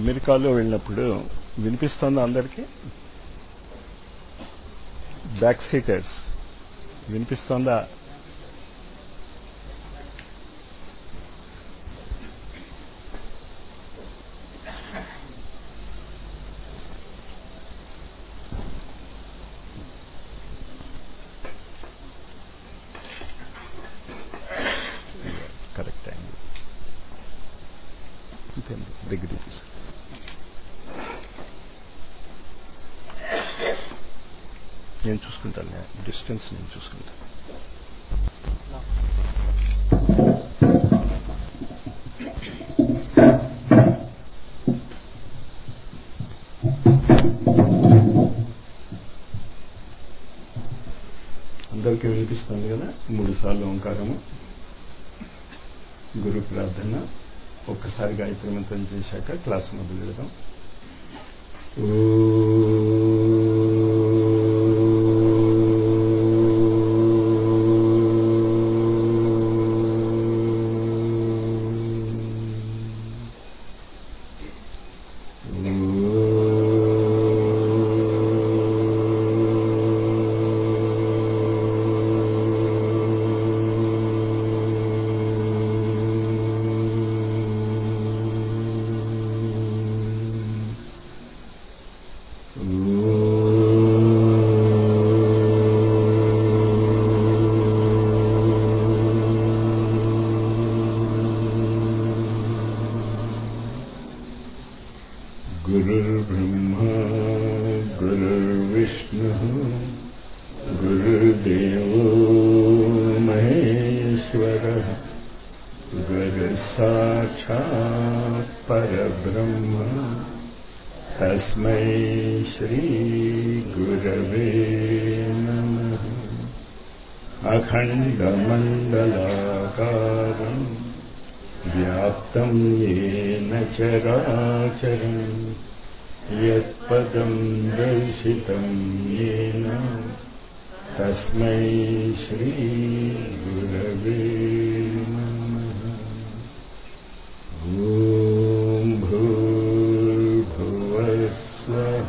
అమెరికాలో వెళ్ళినప్పుడు వినిపిస్తుందా అందరికీ బ్యాక్ సీటర్స్ వినిపిస్తోందా కరెక్ట్ యాంగిల్ ఇంకెందుకు దగ్గర తీసు నేను చూసుకుంటాను డిస్టెన్స్ నేను చూసుకుంటాను అందరికీ వినిపిస్తుంది కదా మూడు సార్లు ఓంకారము గురు ప్రార్థన ఒక్కసారి గాయత్రి మంత్రం చేశాక క్లాస్ మొదలు పెడదాం गुरुर्ब्रह्मा गुरुर्विष्णुः गुरुर्देवो महेश्वरः गुरुसाक्षात् परब्रह्म तस्मै श्रीगुरवे नमः अखण्डमण्डलाकारम् व्याप्तं येन चराचरम् यत्पदं दर्शितं येन तस्मै श्रीगुरवे नमः ॐ भूर्भुवस्वः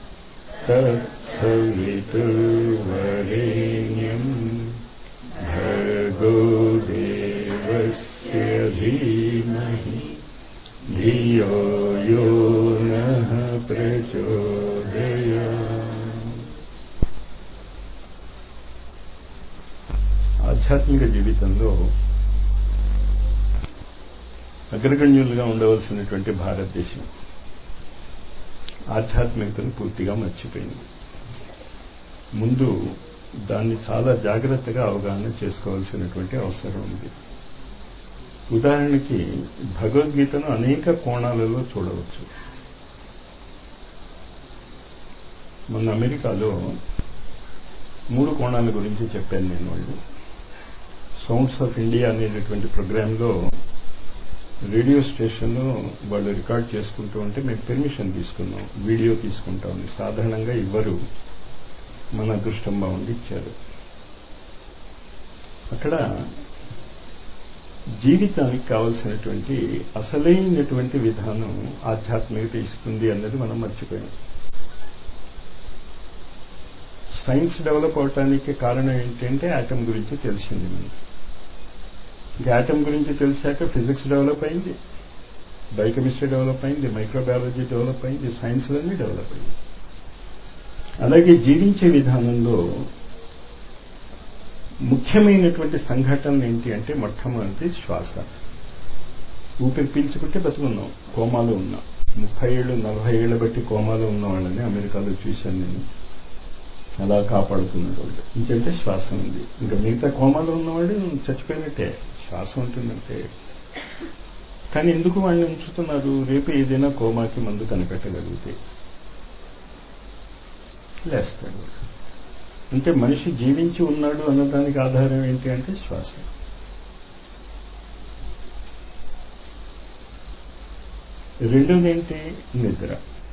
तत्सवितुर्वरेण्यम् भर्गो देवस्य धीमहि धियो यो नः ప్రచోదయ ఆధ్యాత్మిక జీవితంలో అగ్రగణ్యులుగా ఉండవలసినటువంటి భారతదేశం ఆధ్యాత్మికతను పూర్తిగా మర్చిపోయింది ముందు దాన్ని చాలా జాగ్రత్తగా అవగాహన చేసుకోవాల్సినటువంటి అవసరం ఉంది ఉదాహరణకి భగవద్గీతను అనేక కోణాలలో చూడవచ్చు మొన్న అమెరికాలో మూడు కోణాల గురించి చెప్పాను నేను వాళ్ళు సౌండ్స్ ఆఫ్ ఇండియా అనేటటువంటి ప్రోగ్రాంలో రేడియో స్టేషన్లో వాళ్ళు రికార్డ్ చేసుకుంటూ ఉంటే మేము పెర్మిషన్ తీసుకున్నాం వీడియో తీసుకుంటామని సాధారణంగా ఇవ్వరు మన అదృష్టం బాగుండి ఇచ్చారు అక్కడ జీవితానికి కావలసినటువంటి అసలైనటువంటి విధానం ఆధ్యాత్మికత ఇస్తుంది అన్నది మనం మర్చిపోయాం సైన్స్ డెవలప్ అవటానికి కారణం ఏంటంటే యాటమ్ గురించి తెలిసింది మనకి ఇంకా యాటమ్ గురించి తెలిసాక ఫిజిక్స్ డెవలప్ అయింది బయోకెమిస్ట్రీ డెవలప్ అయింది మైక్రోబయాలజీ డెవలప్ అయింది సైన్స్లన్నీ డెవలప్ అయింది అలాగే జీవించే విధానంలో ముఖ్యమైనటువంటి సంఘటనలు ఏంటి అంటే మొట్టమొదటి శ్వాస ఊపిరి పీల్చుకుంటే బతుకున్నాం కోమాలో ఉన్నాం ముప్పై ఏళ్ళు నలభై ఏళ్ళ బట్టి కోమాలో ఉన్న వాళ్ళని అమెరికాలో చూశాను నేను అలా కాపాడుతున్నాడు వాళ్ళు ఇంకంటే శ్వాస ఉంది ఇంకా మిగతా కోమాలో ఉన్నవాడు చచ్చిపోయినట్టే శ్వాస ఉంటుందంటే కానీ ఎందుకు వాళ్ళని ఉంచుతున్నారు రేపు ఏదైనా కోమాకి మందు కనిపెట్టగలిగితే లేస్తాడు అంటే మనిషి జీవించి ఉన్నాడు అన్నదానికి ఆధారం ఏంటి అంటే శ్వాస రెండోది ఏంటి నిద్ర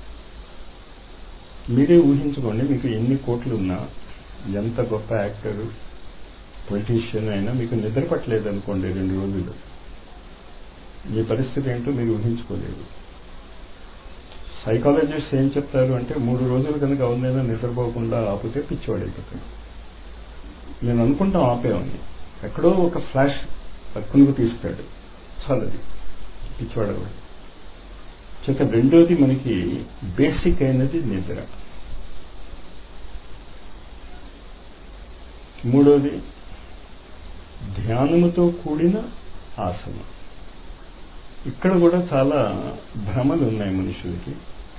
మీరే ఊహించుకోండి మీకు ఎన్ని కోట్లు ఉన్నా ఎంత గొప్ప యాక్టర్ పొలిటీషియన్ అయినా మీకు నిద్ర పట్టలేదు అనుకోండి రెండు రోజులు మీ పరిస్థితి ఏంటో మీరు ఊహించుకోలేరు సైకాలజిస్ట్ ఏం చెప్తారు అంటే మూడు రోజులు కనుక అవునైనా నిద్రపోకుండా ఆపితే పిచ్చివాడైపోతాడు నేను అనుకుంటాం ఆపేమని ఎక్కడో ఒక ఫ్లాష్ పక్కనకు తీస్తాడు చాలది పిచ్చివాడవాడు చేత రెండోది మనకి బేసిక్ అయినది నిద్ర మూడోది ధ్యానముతో కూడిన ఆసనం ఇక్కడ కూడా చాలా భ్రమలు ఉన్నాయి మనుషులకి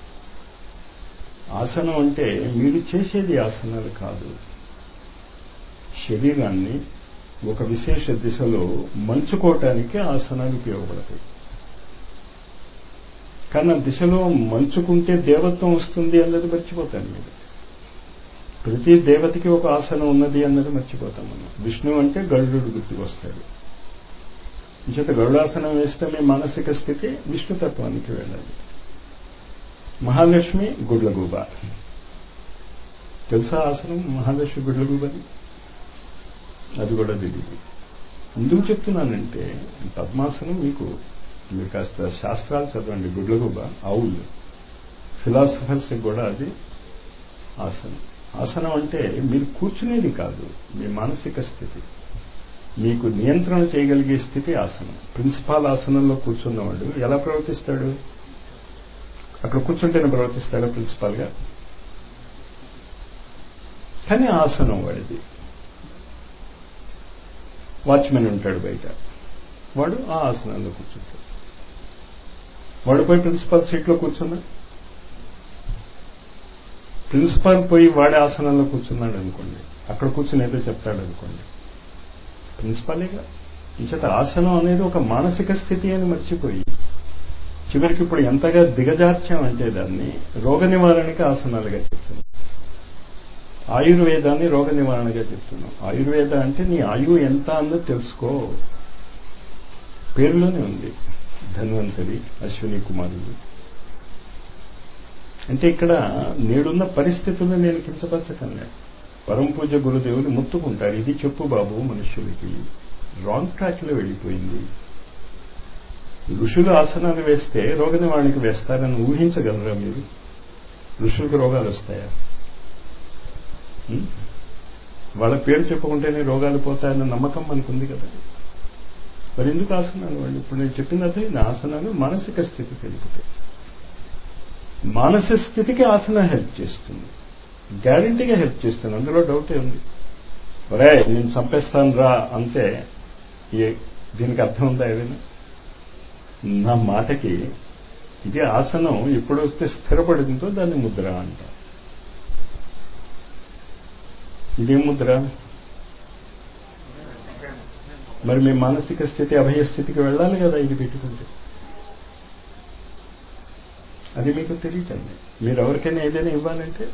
ఆసనం అంటే మీరు చేసేది ఆసనాలు కాదు శరీరాన్ని ఒక విశేష దిశలో మలుచుకోవటానికి ఆసనాలు ఉపయోగపడతాయి కానీ ఆ దిశలో మలుచుకుంటే దేవత్వం వస్తుంది అన్నది మర్చిపోతాను మీరు ప్రతి దేవతకి ఒక ఆసనం ఉన్నది అన్నది మర్చిపోతాం మనం విష్ణు అంటే గరుడు గుర్తుకొస్తాడు చేత గరుడాసనం వేస్తే మీ మానసిక స్థితి విష్ణుతత్వానికి వెళ్ళాలి మహాలక్ష్మి గుడ్లగూబ తెలుసా ఆసనం మహాలక్ష్మి గుడ్లగూబని అది కూడా తెలియదు ఎందుకు చెప్తున్నానంటే పద్మాసనం మీకు మీరు కాస్త శాస్త్రాలు చదవండి గుడ్లగూబ అవుల్ ఫిలాసఫర్స్ కూడా అది ఆసనం ఆసనం అంటే మీరు కూర్చునేది కాదు మీ మానసిక స్థితి మీకు నియంత్రణ చేయగలిగే స్థితి ఆసనం ప్రిన్సిపాల్ ఆసనంలో కూర్చున్నవాడు ఎలా ప్రవర్తిస్తాడు అక్కడ కూర్చుంటేనే ప్రవర్తిస్తాడా ప్రిన్సిపాల్గా కానీ ఆసనం వాడిది వాచ్మెన్ ఉంటాడు బయట వాడు ఆ ఆసనంలో కూర్చుంటాడు వాడు పోయి ప్రిన్సిపాల్ సీట్లో కూర్చున్నా ప్రిన్సిపాల్ పోయి వాడే ఆసనంలో కూర్చున్నాడు అనుకోండి అక్కడ కూర్చుని ఏదో చెప్తాడు అనుకోండి ప్రిన్సిపాలేగా ఇంచేత ఆసనం అనేది ఒక మానసిక స్థితి అని మర్చిపోయి చివరికి ఇప్పుడు ఎంతగా దిగజార్చామంటే దాన్ని రోగ నివారణకి ఆసనాలుగా చెప్తున్నాం ఆయుర్వేదాన్ని రోగ నివారణగా చెప్తున్నాం ఆయుర్వేద అంటే నీ ఆయువు ఎంత అన్నది తెలుసుకో పేరులోనే ఉంది ధన్వంతరి అశ్విని కుమారుడు అంటే ఇక్కడ నేడున్న పరిస్థితులను నేను కించపరచకంలే పరమ పూజ గురుదేవులు ముత్తుకుంటారు ఇది చెప్పు బాబు మనుష్యులకి రాంగ్ ట్రాక్లో వెళ్ళిపోయింది ఋషులు ఆసనాలు వేస్తే రోగ నివారణకి వేస్తారని ఊహించగలరా మీరు ఋషులకు రోగాలు వస్తాయా వాళ్ళ పేరు చెప్పుకుంటేనే రోగాలు పోతాయన్న నమ్మకం మనకుంది కదా మరి ఎందుకు ఆసనాలు వాళ్ళు ఇప్పుడు నేను చెప్పినది ఆసనాలు మానసిక స్థితి తెలుపుతాయి మానసిక స్థితికి ఆసనం హెల్ప్ చేస్తుంది గ్యారంటీగా హెల్ప్ చేస్తుంది అందులో డౌటే ఉంది ఒరే నేను చంపేస్తాను రా అంతే దీనికి అర్థం ఉందా ఏదైనా నా మాటకి ఇది ఆసనం ఎప్పుడు వస్తే స్థిరపడిందో దాన్ని ముద్ర అంట ఇదేం ముద్ర మరి మీ మానసిక స్థితి అభయ స్థితికి వెళ్ళాలి కదా ఇది పెట్టుకుంటే అది మీకు తెలియటండి మీరు ఎవరికైనా ఏదైనా ఇవ్వాలంటే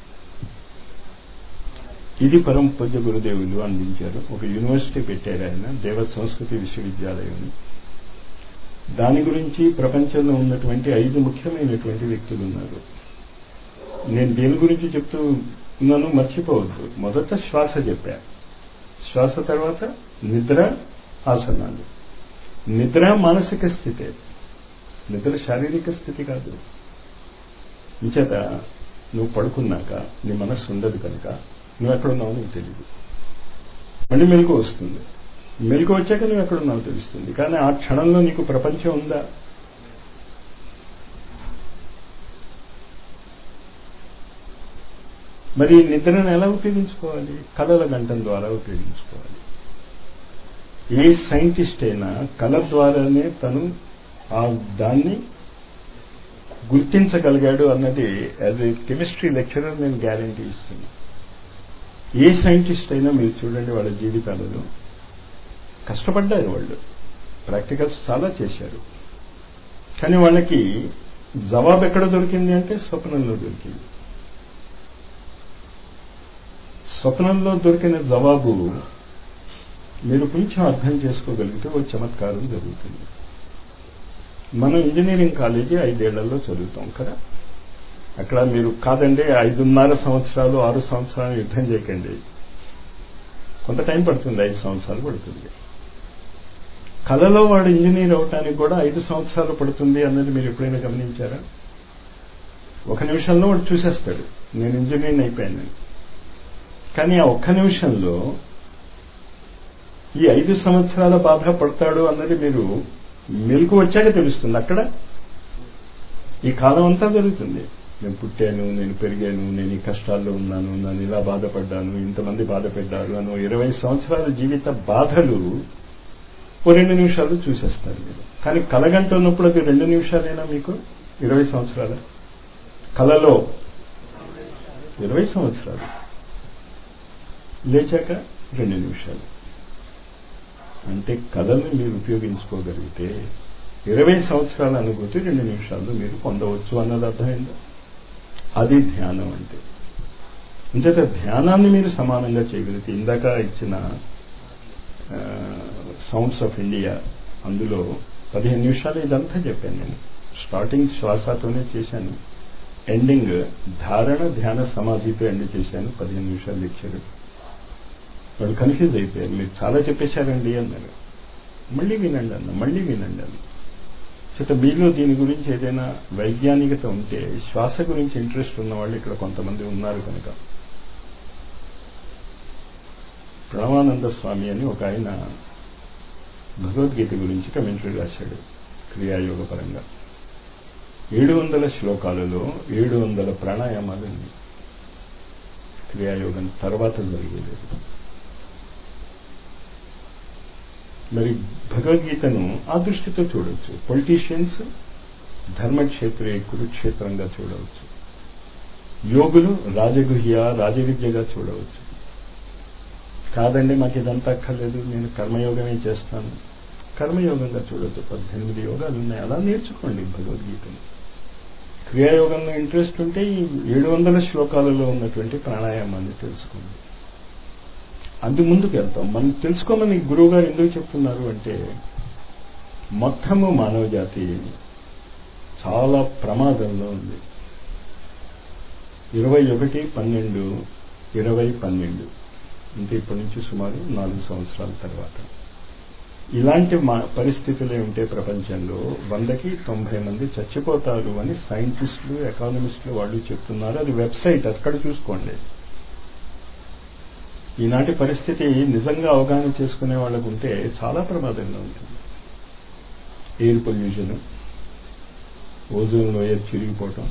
ఇది పరమ పూజ్య గురుదేవులు అందించారు ఒక యూనివర్సిటీ పెట్టారు ఆయన దేవ సంస్కృతి విశ్వవిద్యాలయం దాని గురించి ప్రపంచంలో ఉన్నటువంటి ఐదు ముఖ్యమైనటువంటి వ్యక్తులు ఉన్నారు నేను దేని గురించి చెప్తూ ఉన్నాను మర్చిపోవద్దు మొదట శ్వాస చెప్పా శ్వాస తర్వాత నిద్ర ఆసనాలు నిద్ర మానసిక స్థితే నిద్ర శారీరక స్థితి కాదు ఇంచేత నువ్వు పడుకున్నాక నీ మనస్సు ఉండదు కనుక నువ్వు ఎక్కడున్నావు నీకు తెలియదు మళ్ళీ మెలకు వస్తుంది మెలకు వచ్చాక నువ్వు ఎక్కడున్నావు తెలుస్తుంది కానీ ఆ క్షణంలో నీకు ప్రపంచం ఉందా మరి నిద్రను ఎలా ఉపయోగించుకోవాలి కళల గంటల ద్వారా ఉపయోగించుకోవాలి ఏ సైంటిస్ట్ అయినా కళ ద్వారానే తను ఆ దాన్ని గుర్తించగలిగాడు అన్నది యాజ్ ఏ కెమిస్ట్రీ లెక్చరర్ నేను గ్యారంటీ ఇస్తున్నా ఏ సైంటిస్ట్ అయినా మీరు చూడండి వాళ్ళ జీవితాలలో కష్టపడ్డారు వాళ్ళు ప్రాక్టికల్స్ చాలా చేశారు కానీ వాళ్ళకి జవాబు ఎక్కడ దొరికింది అంటే స్వప్నంలో దొరికింది స్వప్నంలో దొరికిన జవాబు మీరు కొంచెం అర్థం చేసుకోగలిగితే ఒక చమత్కారం జరుగుతుంది మనం ఇంజనీరింగ్ కాలేజీ ఐదేళ్లలో చదువుతాం కదా అక్కడ మీరు కాదండి ఐదున్నర సంవత్సరాలు ఆరు సంవత్సరాలు యుద్ధం చేయకండి కొంత టైం పడుతుంది ఐదు సంవత్సరాలు పడుతుంది కళలో వాడు ఇంజనీర్ అవటానికి కూడా ఐదు సంవత్సరాలు పడుతుంది అన్నది మీరు ఎప్పుడైనా గమనించారా ఒక నిమిషంలో వాడు చూసేస్తాడు నేను ఇంజనీర్ని అయిపోయాను కానీ ఆ ఒక్క నిమిషంలో ఈ ఐదు సంవత్సరాల బాధ పడతాడు అన్నది మీరు మెలకు వచ్చాక తెలుస్తుంది అక్కడ ఈ కాలం అంతా జరుగుతుంది నేను పుట్టాను నేను పెరిగాను నేను ఈ కష్టాల్లో ఉన్నాను నన్ను ఇలా బాధపడ్డాను ఇంతమంది బాధపడ్డారు అని ఇరవై సంవత్సరాల జీవిత బాధలు ఓ రెండు నిమిషాలు చూసేస్తారు మీరు కానీ కలగంటున్నప్పుడు అది రెండు నిమిషాలైనా మీకు ఇరవై సంవత్సరాల కలలో ఇరవై సంవత్సరాలు లేచాక రెండు నిమిషాలు అంటే కళల్ని మీరు ఉపయోగించుకోగలిగితే ఇరవై సంవత్సరాల అనుభూతి రెండు నిమిషాల్లో మీరు పొందవచ్చు అన్నది అర్థమైందా అది ధ్యానం అంటే ఇంతట ధ్యానాన్ని మీరు సమానంగా చేయగలిగితే ఇందాక ఇచ్చిన సౌండ్స్ ఆఫ్ ఇండియా అందులో పదిహేను నిమిషాలు ఇదంతా చెప్పాను నేను స్టార్టింగ్ శ్వాసతోనే చేశాను ఎండింగ్ ధారణ ధ్యాన సమాధితో ఎండ్ చేశాను పదిహేను నిమిషాలు లెక్చర్ వాళ్ళు కన్ఫ్యూజ్ అయిపోయారు మీరు చాలా చెప్పేశారండి అన్నారు మళ్ళీ వినండి అన్న మళ్ళీ వినండి అన్న చేత మీలో దీని గురించి ఏదైనా వైజ్ఞానికత ఉంటే శ్వాస గురించి ఇంట్రెస్ట్ ఉన్న వాళ్ళు ఇక్కడ కొంతమంది ఉన్నారు కనుక ప్రణవానంద స్వామి అని ఒక ఆయన భగవద్గీత గురించి కమెంటరీ రాశాడు క్రియాయోగ పరంగా ఏడు వందల శ్లోకాలలో ఏడు వందల ప్రాణాయామాలు ఉన్నాయి క్రియాయోగం తర్వాత జరిగేది మరి భగవద్గీతను ఆ దృష్టితో చూడవచ్చు పొలిటీషియన్స్ ధర్మక్షేత్రే కురుక్షేత్రంగా చూడవచ్చు యోగులు రాజగుహ్య రాజవిద్యగా చూడవచ్చు కాదండి మాకు ఇదంతా అక్కర్లేదు నేను కర్మయోగమే చేస్తాను కర్మయోగంగా చూడొచ్చు పద్దెనిమిది యోగాలు ఉన్నాయి అలా నేర్చుకోండి భగవద్గీతను క్రియాయోగంలో ఇంట్రెస్ట్ ఉంటే ఈ ఏడు వందల శ్లోకాలలో ఉన్నటువంటి ప్రాణాయామాన్ని తెలుసుకోండి అందు ముందుకు వెళ్తాం మనం తెలుసుకోమని గురువు గారు ఎందుకు చెప్తున్నారు అంటే మొత్తము మానవ జాతి చాలా ప్రమాదంలో ఉంది ఇరవై ఒకటి పన్నెండు ఇరవై పన్నెండు అంటే ఇప్పటి నుంచి సుమారు నాలుగు సంవత్సరాల తర్వాత ఇలాంటి పరిస్థితులే ఉంటే ప్రపంచంలో వందకి తొంభై మంది చచ్చిపోతారు అని సైంటిస్టులు ఎకానమిస్టులు వాళ్ళు చెప్తున్నారు అది వెబ్సైట్ అక్కడ చూసుకోండి ఈనాటి పరిస్థితి నిజంగా అవగాహన చేసుకునే వాళ్ళకు ఉంటే చాలా ప్రమాదంగా ఉంటుంది ఎయిర్ పొల్యూషన్ ఓజోన్ లోయర్ చిరిగిపోవటం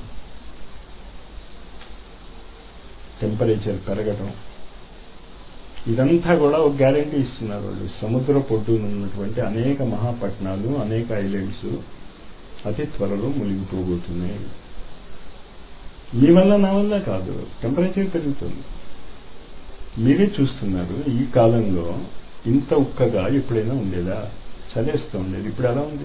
టెంపరేచర్ పెరగటం ఇదంతా కూడా ఒక గ్యారంటీ ఇస్తున్నారు వాళ్ళు సముద్ర పొడ్డున ఉన్నటువంటి అనేక మహాపట్నాలు అనేక ఐలాండ్స్ అతి త్వరలో మునిగిపోబోతున్నాయి మీ వల్ల నా వల్ల కాదు టెంపరేచర్ పెరుగుతుంది మీరే చూస్తున్నారు ఈ కాలంలో ఇంత ఉక్కగా ఎప్పుడైనా ఉండేదా చలేస్తూ ఉండేది ఇప్పుడు ఎలా ఉంది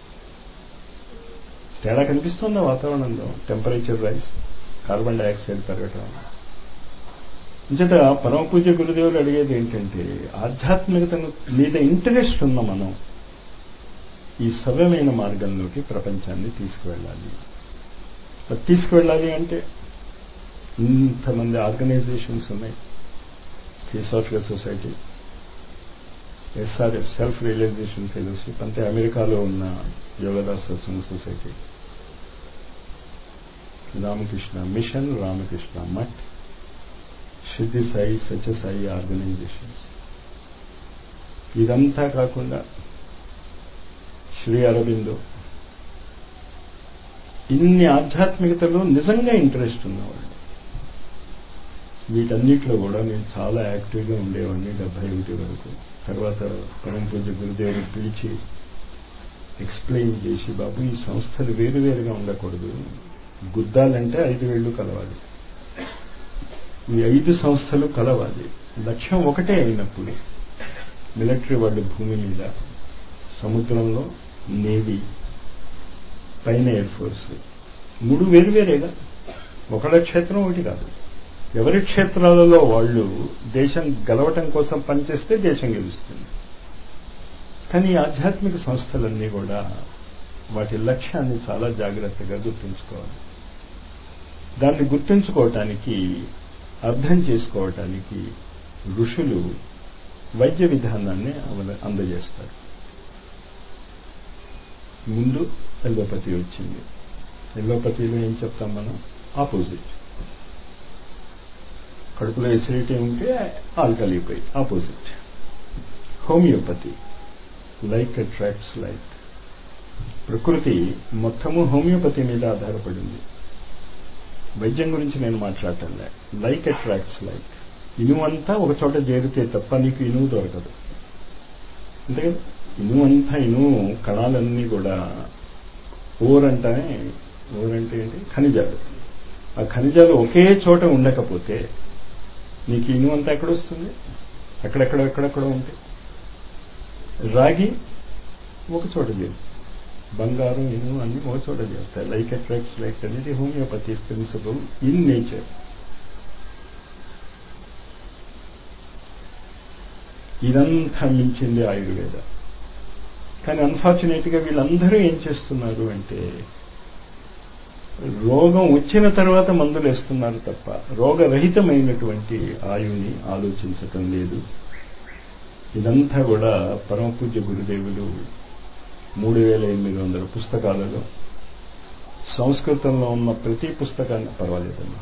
తేడా కనిపిస్తుందా వాతావరణంలో టెంపరేచర్ రైస్ కార్బన్ డైఆక్సైడ్ పెరగటం ఇంచేత పరమ పూజ గురుదేవులు అడిగేది ఏంటంటే ఆధ్యాత్మికత మీద ఇంట్రెస్ట్ ఉన్న మనం ఈ సవ్యమైన మార్గంలోకి ప్రపంచాన్ని తీసుకువెళ్ళాలి తీసుకువెళ్ళాలి అంటే ఇంతమంది ఆర్గనైజేషన్స్ ఉన్నాయి Theosophical Society SRF self realisation fellowship అంటే అమెరికాలో ఉన్న Yogoda Satsanga society Ramakrishna mission Ramakrishna Math Siddhi Sai Sathya Sai organisations ఇదంతా కాకుండా శ్రీ అరబిందో ఇన్ని ఆధ్యాత్మికతలో నిజంగా ఇంట్రెస్ట్ ఉన్నవాళ్ళు వీటన్నిటిలో కూడా నేను చాలా యాక్టివ్గా ఉండేవాడిని డెబ్బై ఒకటి వరకు తర్వాత పరమ పూజ గురుదేవుని పిలిచి ఎక్స్ప్లెయిన్ చేసి బాబు ఈ సంస్థలు వేరువేరుగా ఉండకూడదు గుద్దాలంటే ఐదు వేళ్ళు కలవాలి ఈ ఐదు సంస్థలు కలవాలి లక్ష్యం ఒకటే అయినప్పుడు మిలిటరీ వాళ్ళు భూమి మీద సముద్రంలో నేవీ పైన ఎయిర్ ఫోర్స్ మూడు వేరువేరేగా ఒకళ్ళ క్షేత్రం ఒకటి కాదు ఎవరి క్షేత్రాలలో వాళ్ళు దేశం గెలవటం కోసం పనిచేస్తే దేశం గెలుస్తుంది కానీ ఆధ్యాత్మిక సంస్థలన్నీ కూడా వాటి లక్ష్యాన్ని చాలా జాగ్రత్తగా గుర్తుంచుకోవాలి దాన్ని గుర్తుంచుకోవటానికి అర్థం చేసుకోవటానికి ఋషులు వైద్య విధానాన్ని అందజేస్తారు ముందు ఎల్లోపతి వచ్చింది ఎల్లోపతిలో ఏం చెప్తాం మనం ఆపోజిట్ కడుపులో ఎసిడిటీ ఉంటే ఆల్కలీపై opposite homeopathy like attracts like ప్రకృతి మొత్తము హోమియోపతి మీద ఆధారపడింది వైద్యం గురించి నేను మాట్లాడటంలే లైక్ అట్రాక్ట్స్ లైక్ ఇనుము అంతా ఒక చోట చేరితే తప్ప నీకు ఇనుము దొరకదు అంతే కదా ఇనుము అంతా ఇనుము కణాలన్నీ కూడా ఓర్ అంటానే ఓర్ అంటే ఏంటి ఖనిజాలు ఆ ఖనిజాలు ఒకే చోట ఉండకపోతే నీకు ఇనుము అంతా ఎక్కడ వస్తుంది అక్కడెక్కడ ఎక్కడెక్కడ ఉంటాయి రాగి ఒక చోట చేరు బంగారం ఇనుము అన్ని ఒక చోట చేస్తాయి లైక్ అట్రాక్ట్స్ లైక్ అనేది హోమియోపతి ప్రిన్సిపల్ ఇన్ నేచర్ ఇదంతా మించింది ఆయుర్వేద కానీ అన్ఫార్చునేట్గా వీళ్ళందరూ ఏం చేస్తున్నారు అంటే రోగం వచ్చిన తర్వాత మందులు వేస్తున్నారు తప్ప రోగరహితమైనటువంటి ఆయుని ఆలోచించటం లేదు ఇదంతా కూడా పరమ పూజ్య గురుదేవులు మూడు వేల ఎనిమిది వందల పుస్తకాలలో సంస్కృతంలో ఉన్న ప్రతి పుస్తకాన్ని పర్వాలేదమ్మా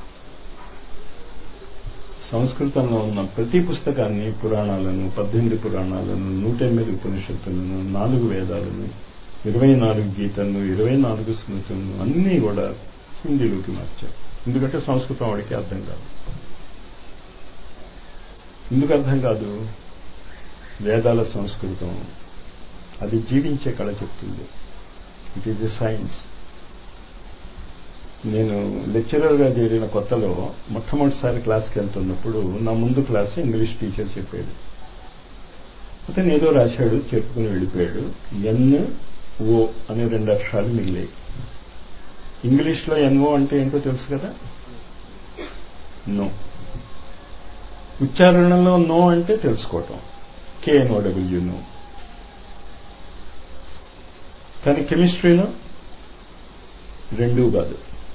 సంస్కృతంలో ఉన్న ప్రతి పుస్తకాన్ని పురాణాలను పద్దెనిమిది పురాణాలను నూట ఎనిమిది ఉపనిషత్తులను నాలుగు వేదాలను ఇరవై నాలుగు గీతలను ఇరవై నాలుగు స్మృతులను అన్నీ కూడా హిందీలోకి మార్చారు ఎందుకంటే సంస్కృతం వాడికి అర్థం కాదు ఎందుకు అర్థం కాదు వేదాల సంస్కృతం అది జీవించే కళ చెప్తుంది ఇట్ ఈజ్ ఎ సైన్స్ నేను లెక్చరర్గా చేరిన కొత్తలో మొట్టమొదటిసారి క్లాస్కి వెళ్తున్నప్పుడు నా ముందు క్లాస్ ఇంగ్లీష్ టీచర్ చెప్పాడు అతను ఏదో రాశాడు చెప్పుకుని వెళ్ళిపోయాడు ఎన్ ఓ అనే రెండు అక్షరాలు మిగిలాయి ఇంగ్లీష్లో ఎన్ఓ అంటే ఏంటో తెలుసు కదా నో ఉచ్చారణలో నో అంటే తెలుసుకోవటం కేఎన్ఓడబ్ల్యూ నో కానీ కెమిస్ట్రీలో రెండూ కాదు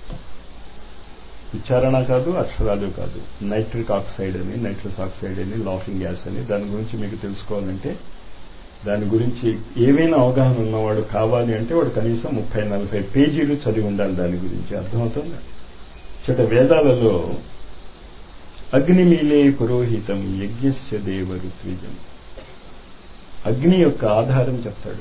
ఉచ్చారణ కాదు అక్షరాలు కాదు నైట్రిక్ ఆక్సైడ్ అని నైట్రస్ ఆక్సైడ్ అని లాఫింగ్ గ్యాస్ అని దాని గురించి మీకు తెలుసుకోవాలంటే దాని గురించి ఏవైనా అవగాహన ఉన్నవాడు కావాలి అంటే వాడు కనీసం ముప్పై నలభై పేజీలు చదివి ఉండాలి దాని గురించి అర్థమవుతుంది చెట వేదాలలో అగ్నిమీలే పురోహితం యజ్ఞస్య దేవ ఋత్విజం అగ్ని యొక్క ఆధారం చెప్తాడు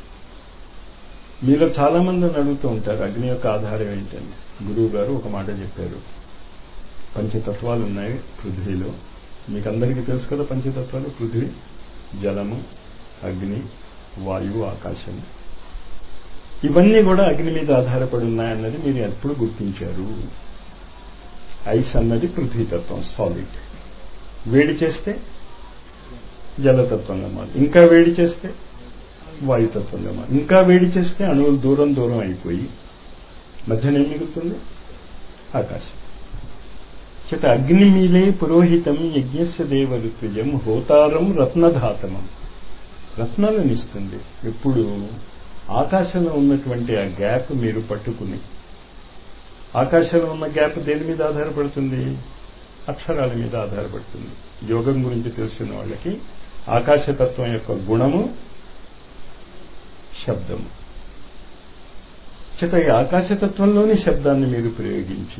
మీలో చాలా మంది అడుగుతూ ఉంటారు అగ్ని యొక్క ఆధారం ఏంటని గురువు గారు ఒక మాట చెప్పారు పంచతత్వాలు ఉన్నాయి పృథ్వీలో మీకు అందరికీ తెలుసు కదా పంచతత్వాలు పృథ్వీ జలము అగ్ని వాయువు ఆకాశం ఇవన్నీ కూడా అగ్ని మీద ఆధారపడి ఉన్నాయన్నది మీరు ఎప్పుడు గుర్తించారు ఐస్ అన్నది పృథ్వీతత్వం సాలిడ్ వేడి చేస్తే జలతత్వంగా మారు ఇంకా వేడి చేస్తే వాయుతత్వంగా మారు ఇంకా వేడి చేస్తే అణువులు దూరం దూరం అయిపోయి మధ్యన ఏం మిగులుతుంది ఆకాశం చేత అగ్ని మీలే పురోహితం యజ్ఞస్య దేవ ఋత్విజం హోతారం రత్నధాతమం రత్నాలను ఇస్తుంది ఎప్పుడు ఆకాశంలో ఉన్నటువంటి ఆ గ్యాప్ మీరు పట్టుకుని ఆకాశంలో ఉన్న గ్యాప్ దేని మీద ఆధారపడుతుంది అక్షరాల మీద ఆధారపడుతుంది యోగం గురించి తెలుసుకున్న వాళ్ళకి ఆకాశతత్వం యొక్క గుణము శబ్దము చేత ఈ ఆకాశతత్వంలోని శబ్దాన్ని మీరు ప్రయోగించి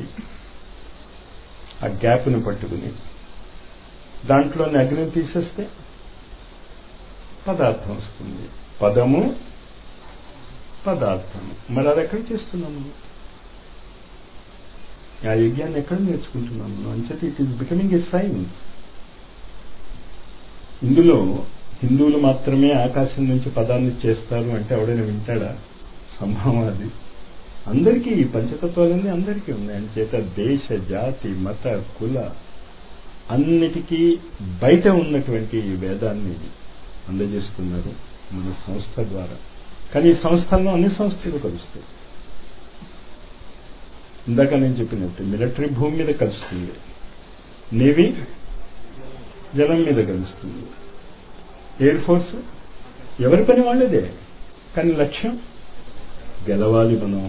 ఆ గ్యాప్ను పట్టుకుని దాంట్లోని అగ్నిని తీసేస్తే పదార్థం వస్తుంది పదము పదార్థము మరి అది ఎక్కడ చేస్తున్నాము ఆ యజ్ఞాన్ని ఎక్కడ నేర్చుకుంటున్నాము అంచేత it is becoming a science ఇందులో హిందువులు మాత్రమే ఆకాశం నుంచి పదాన్ని చేస్తారు అంటే ఎవడైనా వింటాడా సంభవం అది అందరికీ ఈ పంచతత్వాలన్నీ అందరికీ ఉన్నాయి అంచేత దేశ జాతి మత కుల అన్నిటికీ బయట ఉన్నటువంటి ఈ వేదాన్ని అందజేస్తున్నారు మన సంస్థ ద్వారా కానీ ఈ సంస్థల్లో అన్ని సంస్థలు కలుస్తాయి ఇందాక నేను చెప్పినట్టు మిలిటరీ భూమి మీద కలుస్తుంది నేవీ జలం మీద కలుస్తుంది ఎయిర్ ఫోర్స్ ఎవరి పని వాళ్ళదే కానీ లక్ష్యం గెలవాలి మనం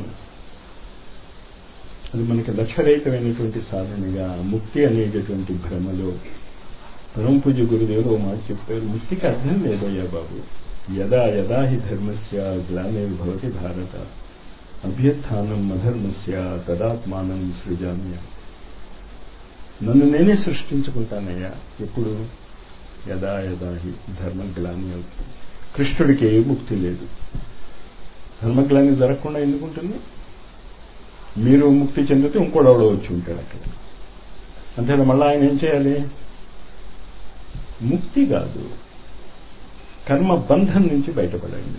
అది మనకి లక్ష్యరహితమైనటువంటి సాధనగా ముక్తి అనేటటువంటి భ్రమలో పరమ పూజ గురుదేవులు ఓ మాట చెప్పారు ముక్తికి అర్థం లేదయ్యా బాబు యదా యదా హి ధర్మస్య గ్లానిర్భవతి భారత అభ్యుత్నం అధర్మస్య తదాత్మానం సృజామ్య నన్ను నేనే సృష్టించుకుంటానయ్యా ఎప్పుడు యదా యదా హి ధర్మగ్లాని అవుతుంది కృష్ణుడికి ఏ ముక్తి లేదు ధర్మగ్లాని జరగకుండా ఎందుకుంటుంది మీరు ముక్తి చెందితే ఇంకోడెవడో వచ్చి ఉంటాడు అక్కడ అంతే మళ్ళీ ఆయన ఏం చేయాలి ముక్తి కాదు కర్మ బంధం నుంచి బయటపడండి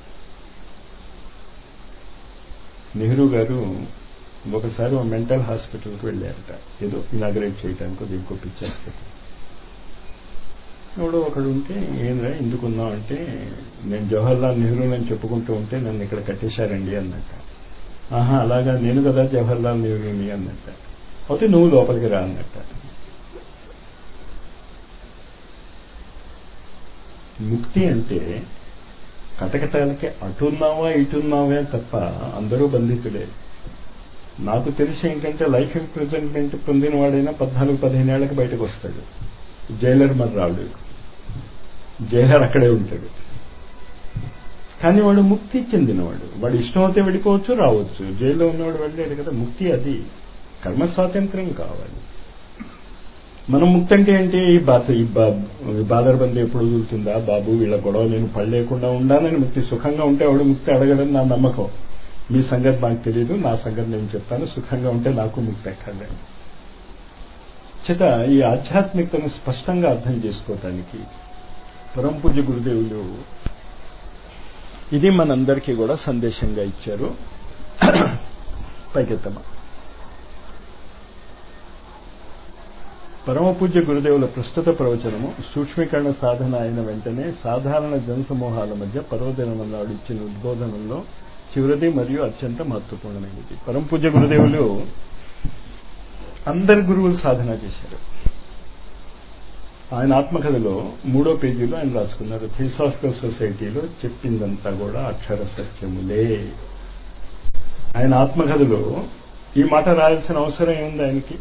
నెహ్రూ గారు ఒకసారి ఒక మెంటల్ హాస్పిటల్కి వెళ్ళారట ఏదో ఇనాగ్రేట్ చేయడానికి దీనికో పిచ్చి హాస్పిటల్ ఎవడో ఒకడు ఉంటే ఏంద్రా ఎందుకున్నావు అంటే నేను జవహర్లాల్ నెహ్రూ అని చెప్పుకుంటూ ఉంటే నన్ను ఇక్కడ కట్టేశారండి అన్నట్ట ఆహా అలాగా నేను కదా జవహర్లాల్ నెహ్రూని అన్నట్ట అయితే నువ్వు లోపలికి రా అన్నట్ట ముక్తి అంటే కటకటాలకి అటున్నావా ఇటున్నావే తప్ప అందరూ బంధితులే నాకు తెలిసి ఏంటంటే లైఫ్ ఇంప్రిజన్మెంట్ పొందిన వాడైనా పద్నాలుగు పదిహేను ఏళ్ళకి బయటకు వస్తాడు జైలర్ మరి రాడు జైలర్ అక్కడే ఉంటాడు కానీ వాడు ముక్తి చెందినవాడు వాడు ఇష్టం అయితే వెళ్ళిపోవచ్చు రావచ్చు జైల్లో ఉన్నవాడు వెళ్ళాడు కదా ముక్తి అది కర్మ స్వాతంత్ర్యం కావాలి మనం ముక్తి అంటే ఏంటి ఈ బాధ ఈ బాదర్ బంది ఎప్పుడు వదులుతుందా బాబు వీళ్ళ గొడవ నేను పడలేకుండా ఉండాలని ముక్తి సుఖంగా ఉంటే ఆవిడ ముక్తి అడగడని నా నమ్మకం మీ సంగతి నాకు తెలియదు నా సంగతి నేను చెప్తాను సుఖంగా ఉంటే నాకు ముక్తి ఎక్కాలి చేత ఈ ఆధ్యాత్మికతను స్పష్టంగా అర్థం చేసుకోవటానికి పరం పూజ్య గురుదేవులు ఇది మనందరికీ కూడా సందేశంగా ఇచ్చారు పైకెత్తమా పరమ పూజ్య గురుదేవుల ప్రస్తుత ప్రవచనము సూక్ష్మీకరణ సాధన అయిన వెంటనే సాధారణ జనసమూహాల మధ్య పర్వదినం నాడు ఇచ్చిన ఉద్బోధనలో చివరిది మరియు అత్యంత మహత్వపూర్ణమైనది పరమ పూజ్య గురుదేవులు అందరి గురువులు సాధన చేశారు ఆయన ఆత్మకథలో మూడో పేజీలో ఆయన రాసుకున్నారు థియోసాఫికల్ సొసైటీలో చెప్పిందంతా కూడా అక్షర సత్యములే ఆయన ఆత్మకథలో ఈ మాట రాయాల్సిన అవసరం ఏముంది ఆయనకి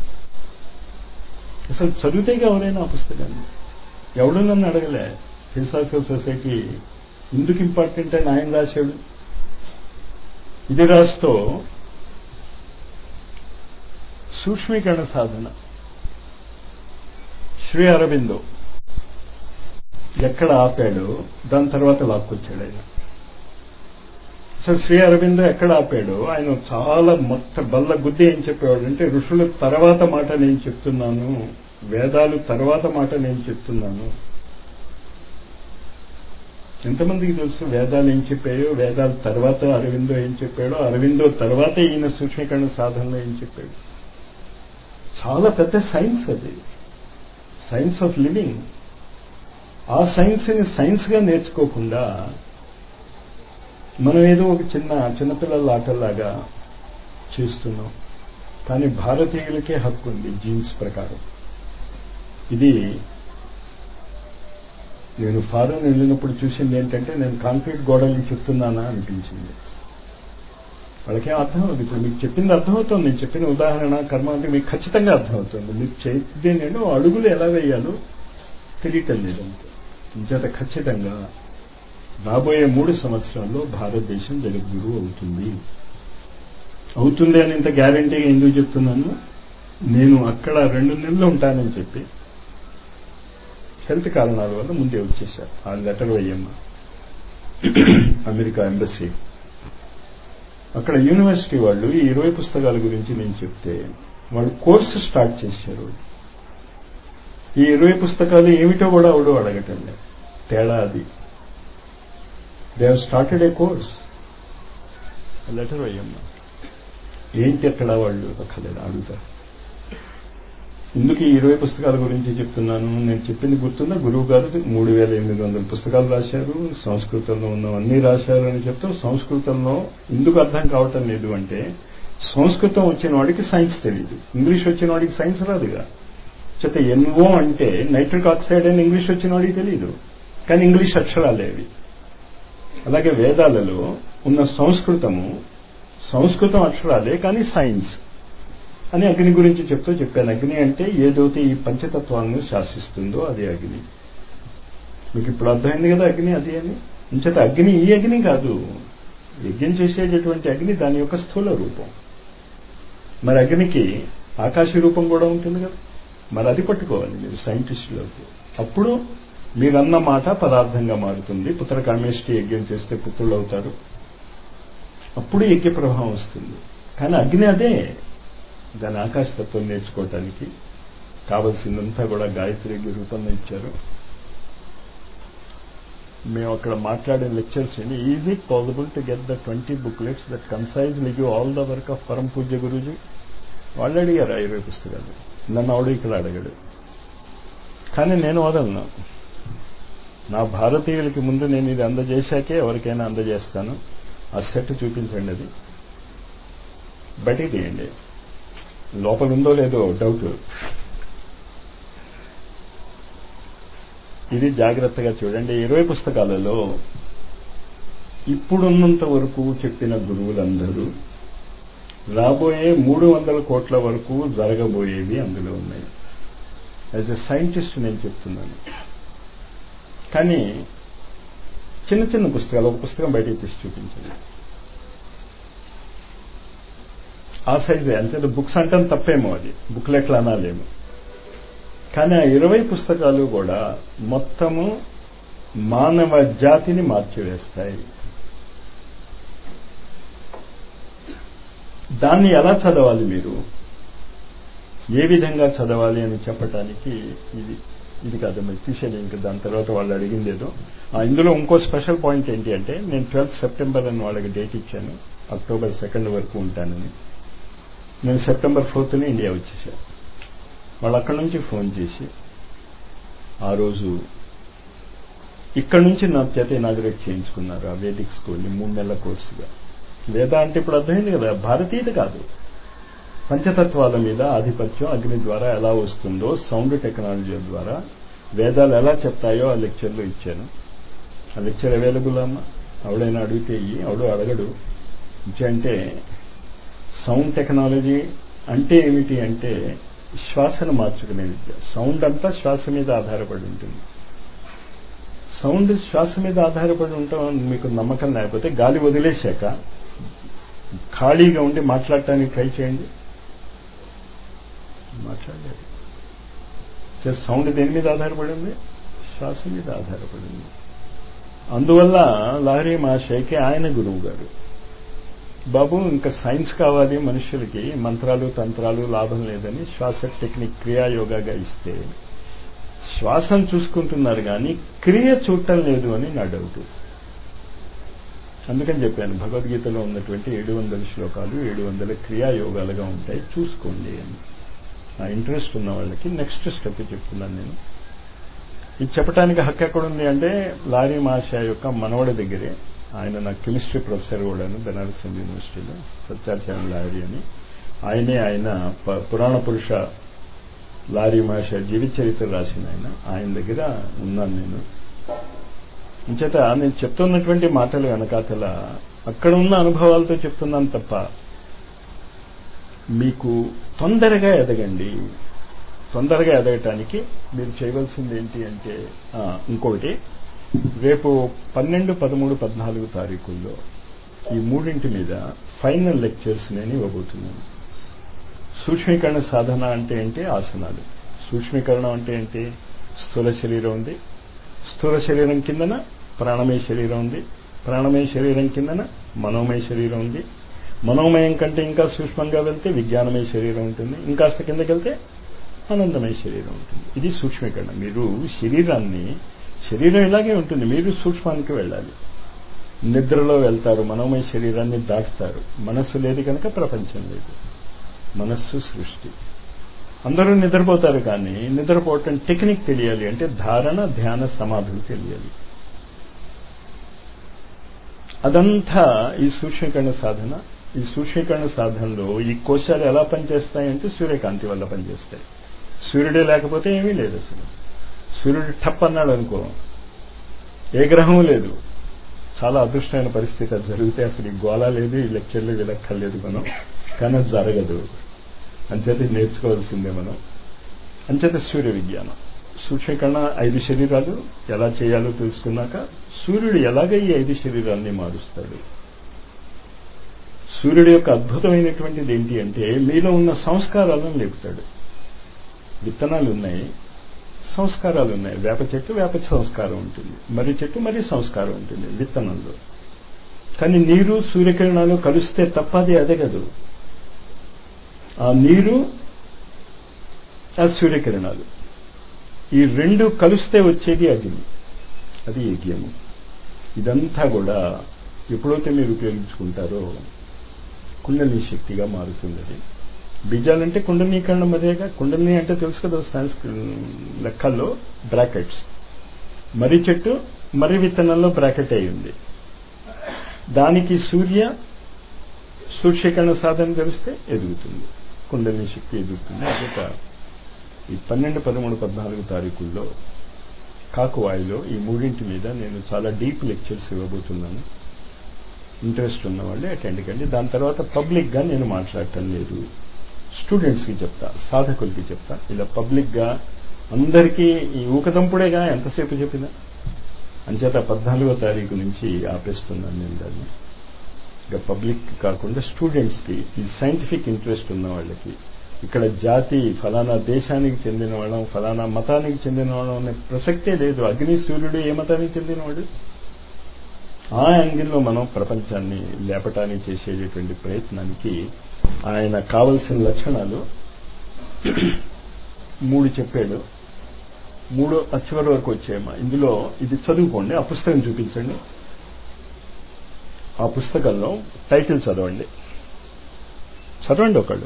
అసలు చదివితేగా ఎవరైనా ఆ పుస్తకాన్ని ఎవడు నన్ను అడగలే థియోసాఫికల్ సొసైటీ ఎందుకు ఇంపార్టెంట్ అని ఆయన రాశాడు ఇది రాస్తూ సూక్ష్మీకరణ సాధన శ్రీ అరవిందో ఎక్కడ ఆపాడో దాని తర్వాత లాక్కొచ్చాడు ఆయన అసలు శ్రీ అరవిందో ఎక్కడ ఆపాడో ఆయన చాలా మొట్ట బల్ల గుద్ది ఏం చెప్పేవాడు అంటే ఋషుల తర్వాత మాట నేను చెప్తున్నాను వేదాలు తర్వాత మాట నేను చెప్తున్నాను ఎంతమందికి తెలుసు వేదాలు ఏం చెప్పాయో వేదాల తర్వాత అరవిందో ఏం చెప్పాడో అరవిందో తర్వాత ఈయన సూక్ష్మీకరణ సాధనలో ఏం చెప్పాడు చాలా పెద్ద సైన్స్ అది సైన్స్ ఆఫ్ లివింగ్ ఆ సైన్స్ని సైన్స్గా నేర్చుకోకుండా మనం ఏదో ఒక చిన్న చిన్నపిల్లల ఆటలాగా చేస్తున్నాం కానీ భారతీయులకే హక్కు ఉంది జీన్స్ ప్రకారం ఇది నేను ఫారెన్ వెళ్ళినప్పుడు చూసింది ఏంటంటే నేను కాంక్రీట్ గోడల్ని చెప్తున్నానా అనిపించింది వాళ్ళకేం అర్థం అవుతుంది ఇప్పుడు మీకు చెప్పింది అర్థమవుతుంది నేను చెప్పిన ఉదాహరణ కర్మ అంటే మీకు ఖచ్చితంగా అర్థమవుతుంది మీకు చేద్దే నేను అడుగులు ఎలా వేయాలో తెలియటం లేదంతే ఇంచేత ఖచ్చితంగా రాబోయే మూడు సంవత్సరాల్లో భారతదేశం జగద్గురు అవుతుంది అవుతుంది అని ఇంత గ్యారంటీగా ఎందుకు చెప్తున్నాను నేను అక్కడ రెండు నెలలు ఉంటానని చెప్పి హెల్త్ కారణాల వల్ల ముందే వచ్చేసారు ఆ లెటర్ వేయమ్మ అమెరికా ఎంబసీ అక్కడ యూనివర్సిటీ వాళ్ళు ఈ ఇరవై పుస్తకాల గురించి నేను చెప్తే వాళ్ళు కోర్సు స్టార్ట్ చేశారు ఈ ఇరవై పుస్తకాలు ఏమిటో కూడా అవడో అడగటం తేడా అది they have started a course letter అయ్యమ్మ ఏంటి అక్కడ వాళ్ళు అక్కర్లేదు అడుగుతారు ఎందుకు ఈ ఇరవై పుస్తకాల గురించి చెప్తున్నాను నేను చెప్పింది గుర్తుందా గురువు గారు మూడు వేల ఎనిమిది వందల పుస్తకాలు రాశారు సంస్కృతంలో ఉన్నవన్నీ రాశారు అని చెప్తూ సంస్కృతంలో ఎందుకు అర్థం కావటం లేదు అంటే సంస్కృతం వచ్చిన వాడికి సైన్స్ తెలియదు ఇంగ్లీష్ వచ్చిన వాడికి సైన్స్ రాదుగా చేత ఎన్ఓ అంటే నైట్రిక్ ఆక్సైడ్ అని ఇంగ్లీష్ వచ్చిన వాడికి తెలియదు కానీ ఇంగ్లీష్ అక్షరాలేవి అలాగే వేదాలలో ఉన్న సంస్కృతము సంస్కృతం అక్షరాలే కానీ సైన్స్ అని అగ్ని గురించి చెప్తూ చెప్పాను అగ్ని అంటే ఏదైతే ఈ పంచతత్వాలను శాసిస్తుందో అదే అగ్ని మీకు ఇప్పుడు అర్థమైంది కదా అగ్ని అది అని ఇంచేత అగ్ని ఈ అగ్ని కాదు యజ్ఞం చేసేటటువంటి అగ్ని దాని యొక్క స్థూల రూపం మరి అగ్నికి ఆకాశ రూపం కూడా ఉంటుంది కదా మరి అది పట్టుకోవాలి మీరు సైంటిస్టులకు అప్పుడు మీరన్న మాట పదార్థంగా మారుతుంది పుత్ర కర్మేష్టి యజ్ఞం చేస్తే పుత్రులు అవుతారు అప్పుడు యజ్ఞ ప్రభావం వస్తుంది కానీ అగ్ని అదే దాని ఆకాశతత్వం నేర్చుకోవటానికి కావలసిందంతా కూడా గాయత్రి యజ్ఞ రూపంలో ఇచ్చారు మేము అక్కడ మాట్లాడే లెక్చర్స్ అండి is it possible to get the twenty booklets that concise live all the work of Param Pujya Guruji వాళ్ళు అడిగారు ఆ ఇరవై పుస్తకాలు నన్ను ఆవిడ ఇక్కడ అడగాడు కానీ నేను వదలను నా భారతీయులకి ముందు నేను ఇది అందజేశాకే ఎవరికైనా అందజేస్తాను ఆ సెట్ చూపించండి అది బయటికి తీయండి లోపల ఉందో లేదో డౌట్ ఇది జాగ్రత్తగా చూడండి ఇరవై పుస్తకాలలో ఇప్పుడున్నంత వరకు చెప్పిన గురువులందరూ రాబోయే మూడు వందల కోట్ల వరకు జరగబోయేవి అందులో ఉన్నాయి యాజ్ ఎ సైంటిస్ట్ నేను చెప్తున్నాను కానీ చిన్న చిన్న పుస్తకాలు ఒక పుస్తకం బయటకు తీసి చూపించండి ఆ సైజే అంతే బుక్స్ అంటే తప్పేమో అది బుక్లెట్లు అనాలేమో కానీ ఆ ఇరవై పుస్తకాలు కూడా మొత్తము మానవ జాతిని మార్చివేస్తాయి దాన్ని ఎలా చదవాలి మీరు ఏ విధంగా చదవాలి అని చెప్పటానికి ఇది ఇది కాదు మీరు తీసేది ఇంకా దాని తర్వాత వాళ్ళు అడిగింది ఏదో ఇందులో ఇంకో స్పెషల్ పాయింట్ ఏంటి అంటే నేను ట్వెల్త్ సెప్టెంబర్ అని వాళ్ళకి డేట్ ఇచ్చాను అక్టోబర్ సెకండ్ వరకు ఉంటానని నేను సెప్టెంబర్ ఫోర్త్ని ఇండియా వచ్చేసాను వాళ్ళు అక్కడి నుంచి ఫోన్ చేసి ఆ రోజు ఇక్కడి నుంచి నా చేత ఇనాగ్రేట్ చేయించుకున్నారు ఆ వేదిక్ స్కూల్ని మూడు నెలల కోర్సుగా వేద అంటే ఇప్పుడు అర్థమైంది కదా భారతీయత కాదు పంచతత్వాల మీద ఆధిపత్యం అగ్ని ద్వారా ఎలా వస్తుందో సౌండ్ టెక్నాలజీ ద్వారా వేదాలు ఎలా చెప్తాయో ఆ లెక్చర్లో ఇచ్చాను ఆ లెక్చర్ అవైలబుల్ అమ్మా ఆవిడైనా అడిగితే ఇయ్యి ఆవిడ అడగడు అంటే సౌండ్ టెక్నాలజీ అంటే ఏమిటి అంటే శ్వాసను మార్చుకునే విద్య సౌండ్ అంతా శ్వాస మీద ఆధారపడి ఉంటుంది సౌండ్ శ్వాస మీద ఆధారపడి ఉంటాం మీకు నమ్మకం లేకపోతే గాలి వదిలేశాక ఖాళీగా ఉండి మాట్లాడటానికి ట్రై చేయండి మాట్లాడలేదు సౌండ్ దేని మీద ఆధారపడింది శ్వాస మీద ఆధారపడింది అందువల్ల లహరి మహాశయకి ఆయన గురువు గారు బాబు ఇంకా సైన్స్ కావాలి మనుషులకి మంత్రాలు తంత్రాలు లాభం లేదని శ్వాస టెక్నిక్ క్రియాయోగాగా ఇస్తే శ్వాసను చూసుకుంటున్నారు కానీ క్రియ చూడటం లేదు అని నా డౌట్ అందుకని చెప్పాను భగవద్గీతలో ఉన్నటువంటి ఏడు వందల శ్లోకాలు ఏడు వందల క్రియాయోగాలుగా ఉంటాయి చూసుకోండి అని ఆ ఇంట్రెస్ట్ ఉన్న వాళ్ళకి నెక్స్ట్ స్టెప్ చెప్తున్నాను నేను ఇది చెప్పడానికి హక్కు ఎక్కడుంది అంటే లారీ మాషా యొక్క మనవడి దగ్గరే ఆయన నా కెమిస్ట్రీ ప్రొఫెసర్ కూడాను బెనారస్ హిందూ యూనివర్సిటీలో సత్యాచార్య లారీ అని ఆయనే ఆయన పురాణ పురుష లారీ మాష జీవిత చరిత్ర రాసిన ఆయన ఆయన దగ్గర ఉన్నాను నేను ఇంచేత నేను చెప్తున్నటువంటి మాటలు వెనకాతల అక్కడ ఉన్న అనుభవాలతో చెప్తున్నాను తప్ప మీకు తొందరగా ఎదగండి తొందరగా ఎదగటానికి మీరు చేయవలసింది ఏంటి అంటే ఇంకొకటి రేపు పన్నెండు పదమూడు పద్నాలుగు తారీఖుల్లో ఈ మూడింటి మీద ఫైనల్ లెక్చర్స్ నేను ఇవ్వబోతున్నాను సూక్ష్మీకరణ సాధన అంటే ఏంటి ఆసనాలు సూక్ష్మీకరణం అంటే ఏంటి స్థూల శరీరం ఉంది స్థూల శరీరం కిందన ప్రాణమయ శరీరం ఉంది ప్రాణమయ శరీరం కిందన మనోమయ శరీరం ఉంది మనోమయం కంటే ఇంకా సూక్ష్మంగా వెళ్తే విజ్ఞానమయ శరీరం ఉంటుంది ఇంకాస్త కిందకి వెళ్తే ఆనందమయ శరీరం ఉంటుంది ఇది సూక్ష్మీకరణ మీరు శరీరాన్ని శరీరం ఇలాగే ఉంటుంది మీరు సూక్ష్మానికి వెళ్ళాలి నిద్రలో వెళ్తారు మనోమయ శరీరాన్ని దాటుతారు మనస్సు లేదు కనుక ప్రపంచం లేదు మనస్సు సృష్టి అందరూ నిద్రపోతారు కానీ నిద్రపోవటం టెక్నిక్ తెలియాలి అంటే ధారణ ధ్యాన సమాధులు తెలియాలి అదంతా ఈ సూక్ష్మీకరణ సాధన ఈ సూక్ష్మీకరణ సాధనలో ఈ కోశాలు ఎలా పనిచేస్తాయంటే సూర్యకాంతి వల్ల పనిచేస్తాయి సూర్యుడే లేకపోతే ఏమీ లేదు అసలు సూర్యుడు టప్ అన్నాడు అనుకో ఏ గ్రహం లేదు చాలా అదృష్టమైన పరిస్థితి అది జరిగితే అసలు ఈ గోళ లేదు ఈ లెక్చర్లు విలక్కర్లేదు మనం కానీ అది జరగదు అంచేత నేర్చుకోవాల్సిందే మనం అంచేత సూర్య విజ్ఞానం సూక్ష్మీకరణ ఐదు శరీరాలు ఎలా చేయాలో తెలుసుకున్నాక సూర్యుడు ఎలాగ ఈ ఐదు శరీరాల్ని మారుస్తాడు సూర్యుడి యొక్క అద్భుతమైనటువంటిది ఏంటి అంటే మీలో ఉన్న సంస్కారాలను లేపుతాడు విత్తనాలు ఉన్నాయి సంస్కారాలు ఉన్నాయి వేప చెట్టు వేప సంస్కారం ఉంటుంది మర్రి చెట్టు మర్రి సంస్కారం ఉంటుంది విత్తనంలో కానీ నీరు సూర్యకిరణాలు కలిస్తే తప్ప అది ఎదగదు ఆ నీరు ఆ సూర్యకిరణాలు ఈ రెండు కలిస్తే వచ్చేది అగ్ని అది యజ్ఞము ఇదంతా కూడా ఎప్పుడైతే మీరు ఉపయోగించుకుంటారో కుండలి శక్తిగా మారుతుంది అది బీజాలంటే కుండలీకరణం అదేగా కుండలిని అంటే తెలుసు కదా సైన్స్ లెక్కల్లో బ్రాకెట్స్ మర్రి చెట్టు మర్రి విత్తనంలో బ్రాకెట్ అయి ఉంది దానికి సూర్య సూర్యకరణ సాధన తెలిస్తే ఎదుగుతుంది కుండలిని శక్తి ఎదుగుతుంది అదొక ఈ పన్నెండు పదమూడు పద్నాలుగు తారీఖుల్లో కాకువాయిలో ఈ మూడింటి మీద నేను చాలా డీప్ లెక్చర్స్ ఇవ్వబోతున్నాను ఇంట్రెస్ట్ ఉన్న వాళ్ళే అటెండ్ కండి దాని తర్వాత పబ్లిక్గా నేను మాట్లాడటం లేదు స్టూడెంట్స్కి చెప్తా సాధకులకి చెప్తా ఇలా పబ్లిక్గా అందరికీ ఈ ఊకదంపుడేగా ఎంతసేపు చెప్పినా అంచేత పద్నాలుగో తారీఖు నుంచి ఆపేస్తున్నాను నేను దాన్ని ఇక పబ్లిక్ కాకుండా స్టూడెంట్స్కి ఈ సైంటిఫిక్ ఇంట్రెస్ట్ ఉన్న వాళ్ళకి ఇక్కడ జాతి ఫలానా దేశానికి చెందిన వాళ్ళం ఫలానా మతానికి చెందిన వాళ్ళం అనే ప్రసక్తే లేదు అగ్ని సూర్యుడు ఏ మతానికి చెందినవాడు ఆ యాంగిల్లో మనం ప్రపంచాన్ని లేపటానికి చేసేటటువంటి ప్రయత్నానికి ఆయన కావలసిన లక్షణాలు మూడు చెప్పాడు మూడు చివరి వరకు వచ్చాయమ్మా ఇందులో ఇది చదువుకోండి ఆ పుస్తకం చూపించండి ఆ పుస్తకంలో టైటిల్ చదవండి చదవండి ఒకళ్ళు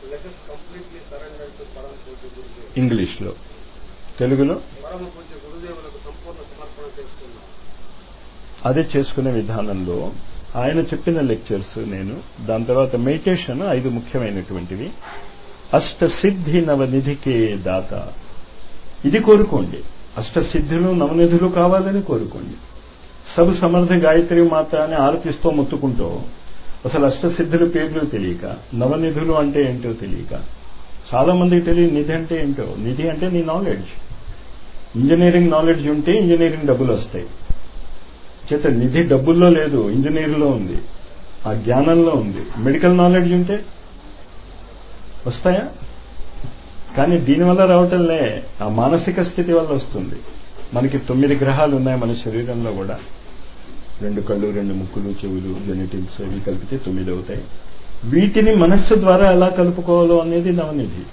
ఇంగ్లీష్లో తెలుగులో అదే చేసుకునే విధానంలో ఆయన చెప్పిన లెక్చర్స్ నేను దాని తర్వాత మెడిటేషన్ ఐదు ముఖ్యమైనటువంటివి అష్టసిద్ధి నవనిధికే దాత ఇది కోరుకోండి అష్టసిద్ధులు నవనిధులు కావాలని కోరుకోండి సబ్ సమర్థ గాయత్రి మాత అని ఆరతిస్తూ మొత్తుకుంటూ అసలు అష్టసిద్ధుల పేర్లు తెలియక నవనిధులు అంటే ఏంటో తెలియక చాలా మందికి తెలియదు నిధి అంటే ఏంటో నిధి అంటే నీ నాలెడ్జ్ ఇంజనీరింగ్ నాలెడ్జ్ ఉంటే ఇంజనీరింగ్ డబ్బులు వస్తాయి చేత నిధి డబ్బుల్లో లేదు ఇంజనీరింగ్లో ఉంది ఆ జ్ఞానంలో ఉంది మెడికల్ నాలెడ్జ్ ఉంటే వస్తాయా కానీ దీనివల్ల రావటంలే ఆ మానసిక స్థితి వల్ల వస్తుంది మనకి తొమ్మిది గ్రహాలు ఉన్నాయి మన శరీరంలో కూడా రెండు కళ్ళు రెండు ముక్కులు చెవులు జెనెటిక్స్ అవి కలిపితే తొమ్మిది అవుతాయి వీటిని మనస్సు ద్వారా ఎలా కలుపుకోవాలో అనేది నవనిధి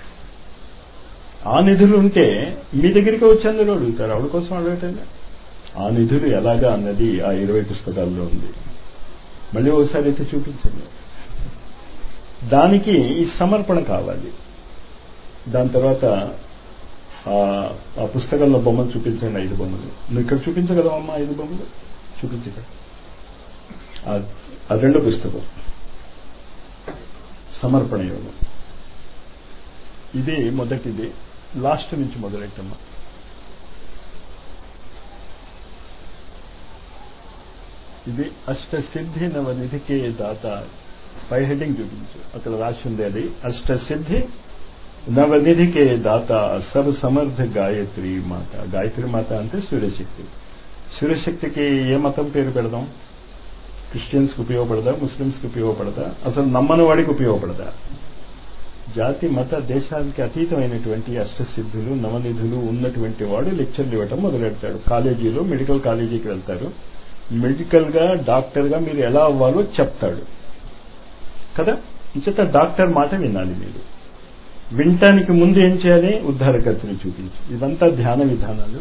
ఆ నిధులు ఉంటే మీ దగ్గరికి వచ్చి అందరూ అడుగుతారు ఆవిడ కోసం అడగటంలే ఆ నిధులు ఎలాగా అన్నది ఆ ఇరవై పుస్తకాల్లో ఉంది మళ్ళీ ఒకసారి అయితే చూపించండి దానికి ఈ సమర్పణ కావాలి దాని తర్వాత ఆ పుస్తకంలో బొమ్మలు చూపించండి ఐదు బొమ్మలు నువ్వు ఇక్కడ చూపించగలవమ్మా ఐదు బొమ్మలు చూపించక ఆ రెండో పుస్తకం సమర్పణ యోగం ఇది మొదటిది లాస్ట్ నుంచి మొదలెట్టమ్మా ఇది అష్టసిద్ధి నవనిధికే దాత పై హెడ్డింగ్ చూపించు అక్కడ రాసి ఉంది అది అష్టసిద్ధి నవనిధికే దాత సర్వ సమర్థ గాయత్రి మాత గాయత్రి మాత అంటే సూర్యశక్తి సూర్యశక్తికి ఏ మతం పేరు పెడదాం క్రిస్టియన్స్కి ఉపయోగపడదా ముస్లిమ్స్కి ఉపయోగపడదా అసలు నమ్మని వాడికి ఉపయోగపడదా జాతి మత దేశానికి అతీతమైనటువంటి అష్టసిద్ధులు నవనిధులు ఉన్నటువంటి వాడు లెక్చర్లు ఇవ్వటం మొదలెడతాడు కాలేజీలో మెడికల్ కాలేజీకి వెళ్తారు మెడికల్గా డాక్టర్గా మీరు ఎలా అవ్వాలో చెప్తాడు కదా ఇంచేత డాక్టర్ మాట వినాలి మీరు వినటానికి ముందు ఏం చేయాలి ఉద్ధార ఖర్చుని చూపించు ఇదంతా ధ్యాన విధానాలు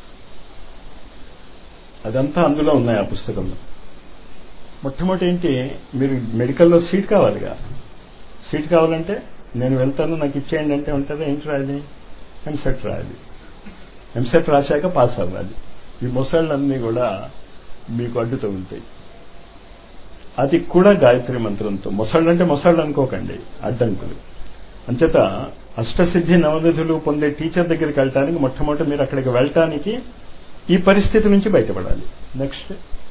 అదంతా అందులో ఉన్నాయి ఆ పుస్తకంలో మొట్టమొదటి ఏంటి మీరు మెడికల్లో సీట్ కావాలిగా సీట్ కావాలంటే నేను వెళ్తాను నాకు ఇచ్చేయండి అంటే ఉంటుందా ఏంటి రాయాలి ఎంసెట్ రాయాలి ఎంసెట్ రాశాక పాస్ అవ్వాలి ఈ మొసళ్ళన్నీ కూడా మీకు అడ్డు తగులుతాయి అది కూడా గాయత్రి మంత్రంతో మొసళ్ళు అంటే మొసళ్ళు అనుకోకండి అడ్డంకులు అంచేత అష్టసిద్ధి నవనిధులు పొందే టీచర్ దగ్గరికి వెళ్ళటానికి మొట్టమొదటి మీరు అక్కడికి వెళ్ళటానికి ఈ పరిస్థితి నుంచి బయటపడాలి నెక్స్ట్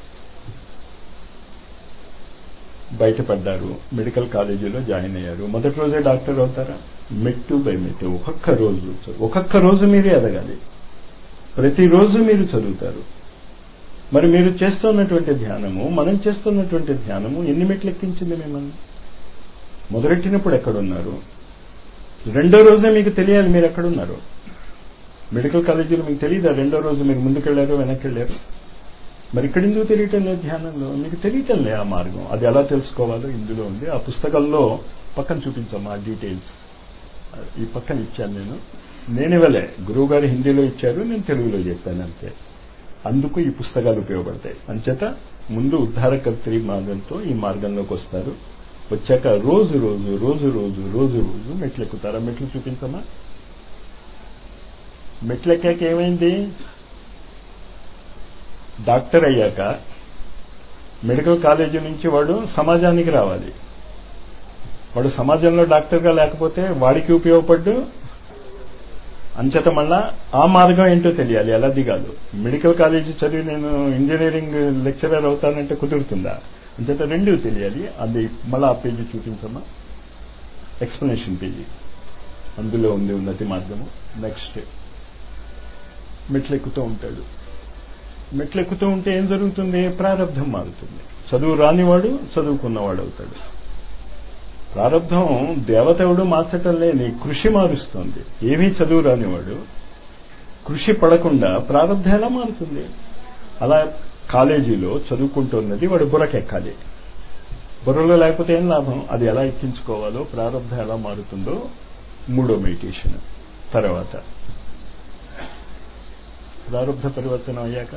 బయటపడ్డారు మెడికల్ కాలేజీలో జాయిన్ అయ్యారు మొదటి రోజే డాక్టర్ అవుతారా మెట్టు బై మెట్టు ఒక్కొక్క రోజు ఒక్కొక్క రోజు మీరే ఎదగాలి ప్రతిరోజు మీరు చదువుతారు మరి మీరు చేస్తున్నటువంటి ధ్యానము మనం చేస్తున్నటువంటి ధ్యానము ఎన్ని మెట్లు ఎక్కించింది మిమ్మల్ని మొదలెట్టినప్పుడు ఎక్కడున్నారు రెండో రోజే మీకు తెలియాలి మీరు ఎక్కడున్నారు మెడికల్ కాలేజీలో మీకు తెలియదా రెండో రోజు మీరు ముందుకెళ్లారు వెనక్కి వెళ్ళారు మరి ఇక్కడ ఎందుకు తెలియటం లేదు ధ్యానంలో మీకు తెలియటం లే ఆ మార్గం అది ఎలా తెలుసుకోవాలో ఇందులో ఉంది ఆ పుస్తకంలో పక్కన చూపించాము ఆ డీటెయిల్స్ ఈ పక్కన ఇచ్చాను నేను నేను ఇవ్వలే గురువు గారు హిందీలో ఇచ్చారు నేను తెలుగులో చెప్పాను అంతే అందుకు ఈ పుస్తకాలు ఉపయోగపడతాయి అంచేత ముందు ఉద్ధారకర్త్రి మార్గంతో ఈ మార్గంలోకి వస్తారు వచ్చాక రోజు రోజు రోజు రోజు రోజు రోజు మెట్లు ఎక్కుతారా మెట్లు చూపించమా మెట్లు ఎక్కాక ఏమైంది డాక్టర్ అయ్యాక మెడికల్ కాలేజీ నుంచి వాడు సమాజానికి రావాలి వాడు సమాజంలో డాక్టర్గా లేకపోతే వాడికి ఉపయోగపడ్డు అంచేత మళ్ళా ఆ మార్గం ఏంటో తెలియాలి ఎలా దిగాలు మెడికల్ కాలేజీ చదివి నేను ఇంజనీరింగ్ లెక్చరర్ అవుతానంటే కుదురుతుందా అంచేత రెండు తెలియాలి అది మళ్ళా ఆ పేజీ చూపించమ్మా ఎక్స్ప్లెనేషన్ పేజీ అందులో ఉంది ఉన్నతి మార్గము నెక్స్ట్ మెట్లు ఎక్కుతూ ఉంటాడు మెట్లు ఎక్కుతూ ఉంటే ఏం జరుగుతుంది ప్రారంధం మారుతుంది చదువు రానివాడు చదువుకున్నవాడు అవుతాడు ప్రారంధం దేవతవుడు మార్చటం లేని కృషి మారుస్తోంది ఏమీ చదువు రానివాడు కృషి పడకుండా ప్రారంధం ఎలా మారుతుంది అలా కాలేజీలో చదువుకుంటున్నది వాడు బుర్రకెక్కాలి బుర్రలో లేకపోతే ఏం లాభం అది ఎలా ఎక్కించుకోవాలో ప్రారంధం ఎలా మారుతుందో మూడో మెడిటేషన్ తర్వాత ప్రారంభ పరివర్తన అయ్యాక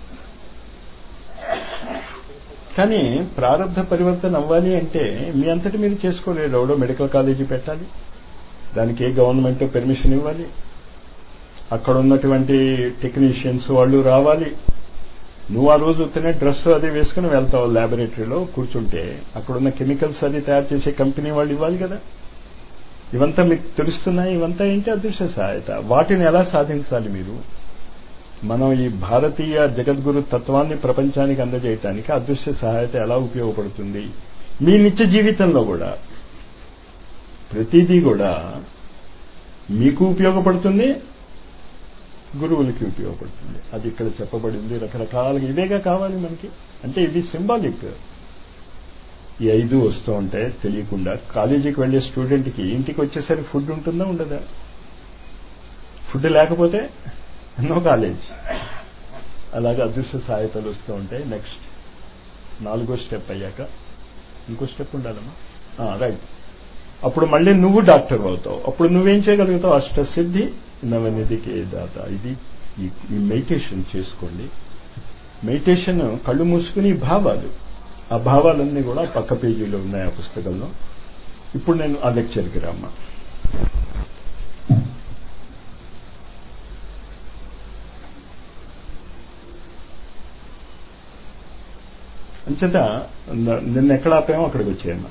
కానీ ప్రారంభ పరివర్తన అవ్వాలి అంటే మీ అంతటి మీరు చేసుకోలేరు ఎవడో మెడికల్ కాలేజీ పెట్టాలి దానికి ఏ గవర్నమెంట్ పెర్మిషన్ ఇవ్వాలి అక్కడ ఉన్నటువంటి టెక్నీషియన్స్ వాళ్ళు రావాలి నువ్వు ఆ రోజు ఉత్తనే డ్రెస్ అది వేసుకుని వెళ్తావు ల్యాబొరేటరీలో కూర్చుంటే అక్కడున్న కెమికల్స్ అది తయారు చేసే కంపెనీ వాళ్ళు ఇవ్వాలి కదా ఇవంతా మీకు తెలుస్తున్నాయి ఇవంతా ఏంటి అదృశ్య సహాయత వాటిని ఎలా సాధించాలి మీరు మనం ఈ భారతీయ జగద్గురు తత్వాన్ని ప్రపంచానికి అందజేయటానికి అదృశ్య సహాయత ఎలా ఉపయోగపడుతుంది మీ నిత్య జీవితంలో కూడా ప్రతిదీ కూడా మీకు ఉపయోగపడుతుంది గురువులకి ఉపయోగపడుతుంది అది ఇక్కడ చెప్పబడింది రకరకాలుగా ఇవేగా కావాలి మనకి అంటే ఇవి సింబాలిక్ ఈ ఐదు వస్తూ ఉంటాయి తెలియకుండా కాలేజీకి వెళ్లే స్టూడెంట్కి ఇంటికి వచ్చేసరికి ఫుడ్ ఉంటుందా ఉండదా ఫుడ్ లేకపోతే నో కాలేజ్ అలాగే అదృశ్య సహాయతలు వస్తూ ఉంటాయి నెక్స్ట్ నాలుగో స్టెప్ అయ్యాక ఇంకో స్టెప్ ఉండాలమ్మా రైట్ అప్పుడు మళ్ళీ నువ్వు డాక్టర్ అవుతావు అప్పుడు నువ్వేం చేయగలుగుతావు అష్టసిద్ధి నవనిధికి దాత ఇది ఈ మెడిటేషన్ చేసుకోండి మెడిటేషన్ కళ్ళు మూసుకుని భావాలు ఆ భావాలన్నీ కూడా పక్క పేజీలో ఉన్నాయి ఆ పుస్తకంలో ఇప్పుడు నేను ఆ లెక్చర్కి రామ్మా అంచేత నిన్న ఎక్కడ ఆపామో అక్కడికి వచ్చేయమ్మా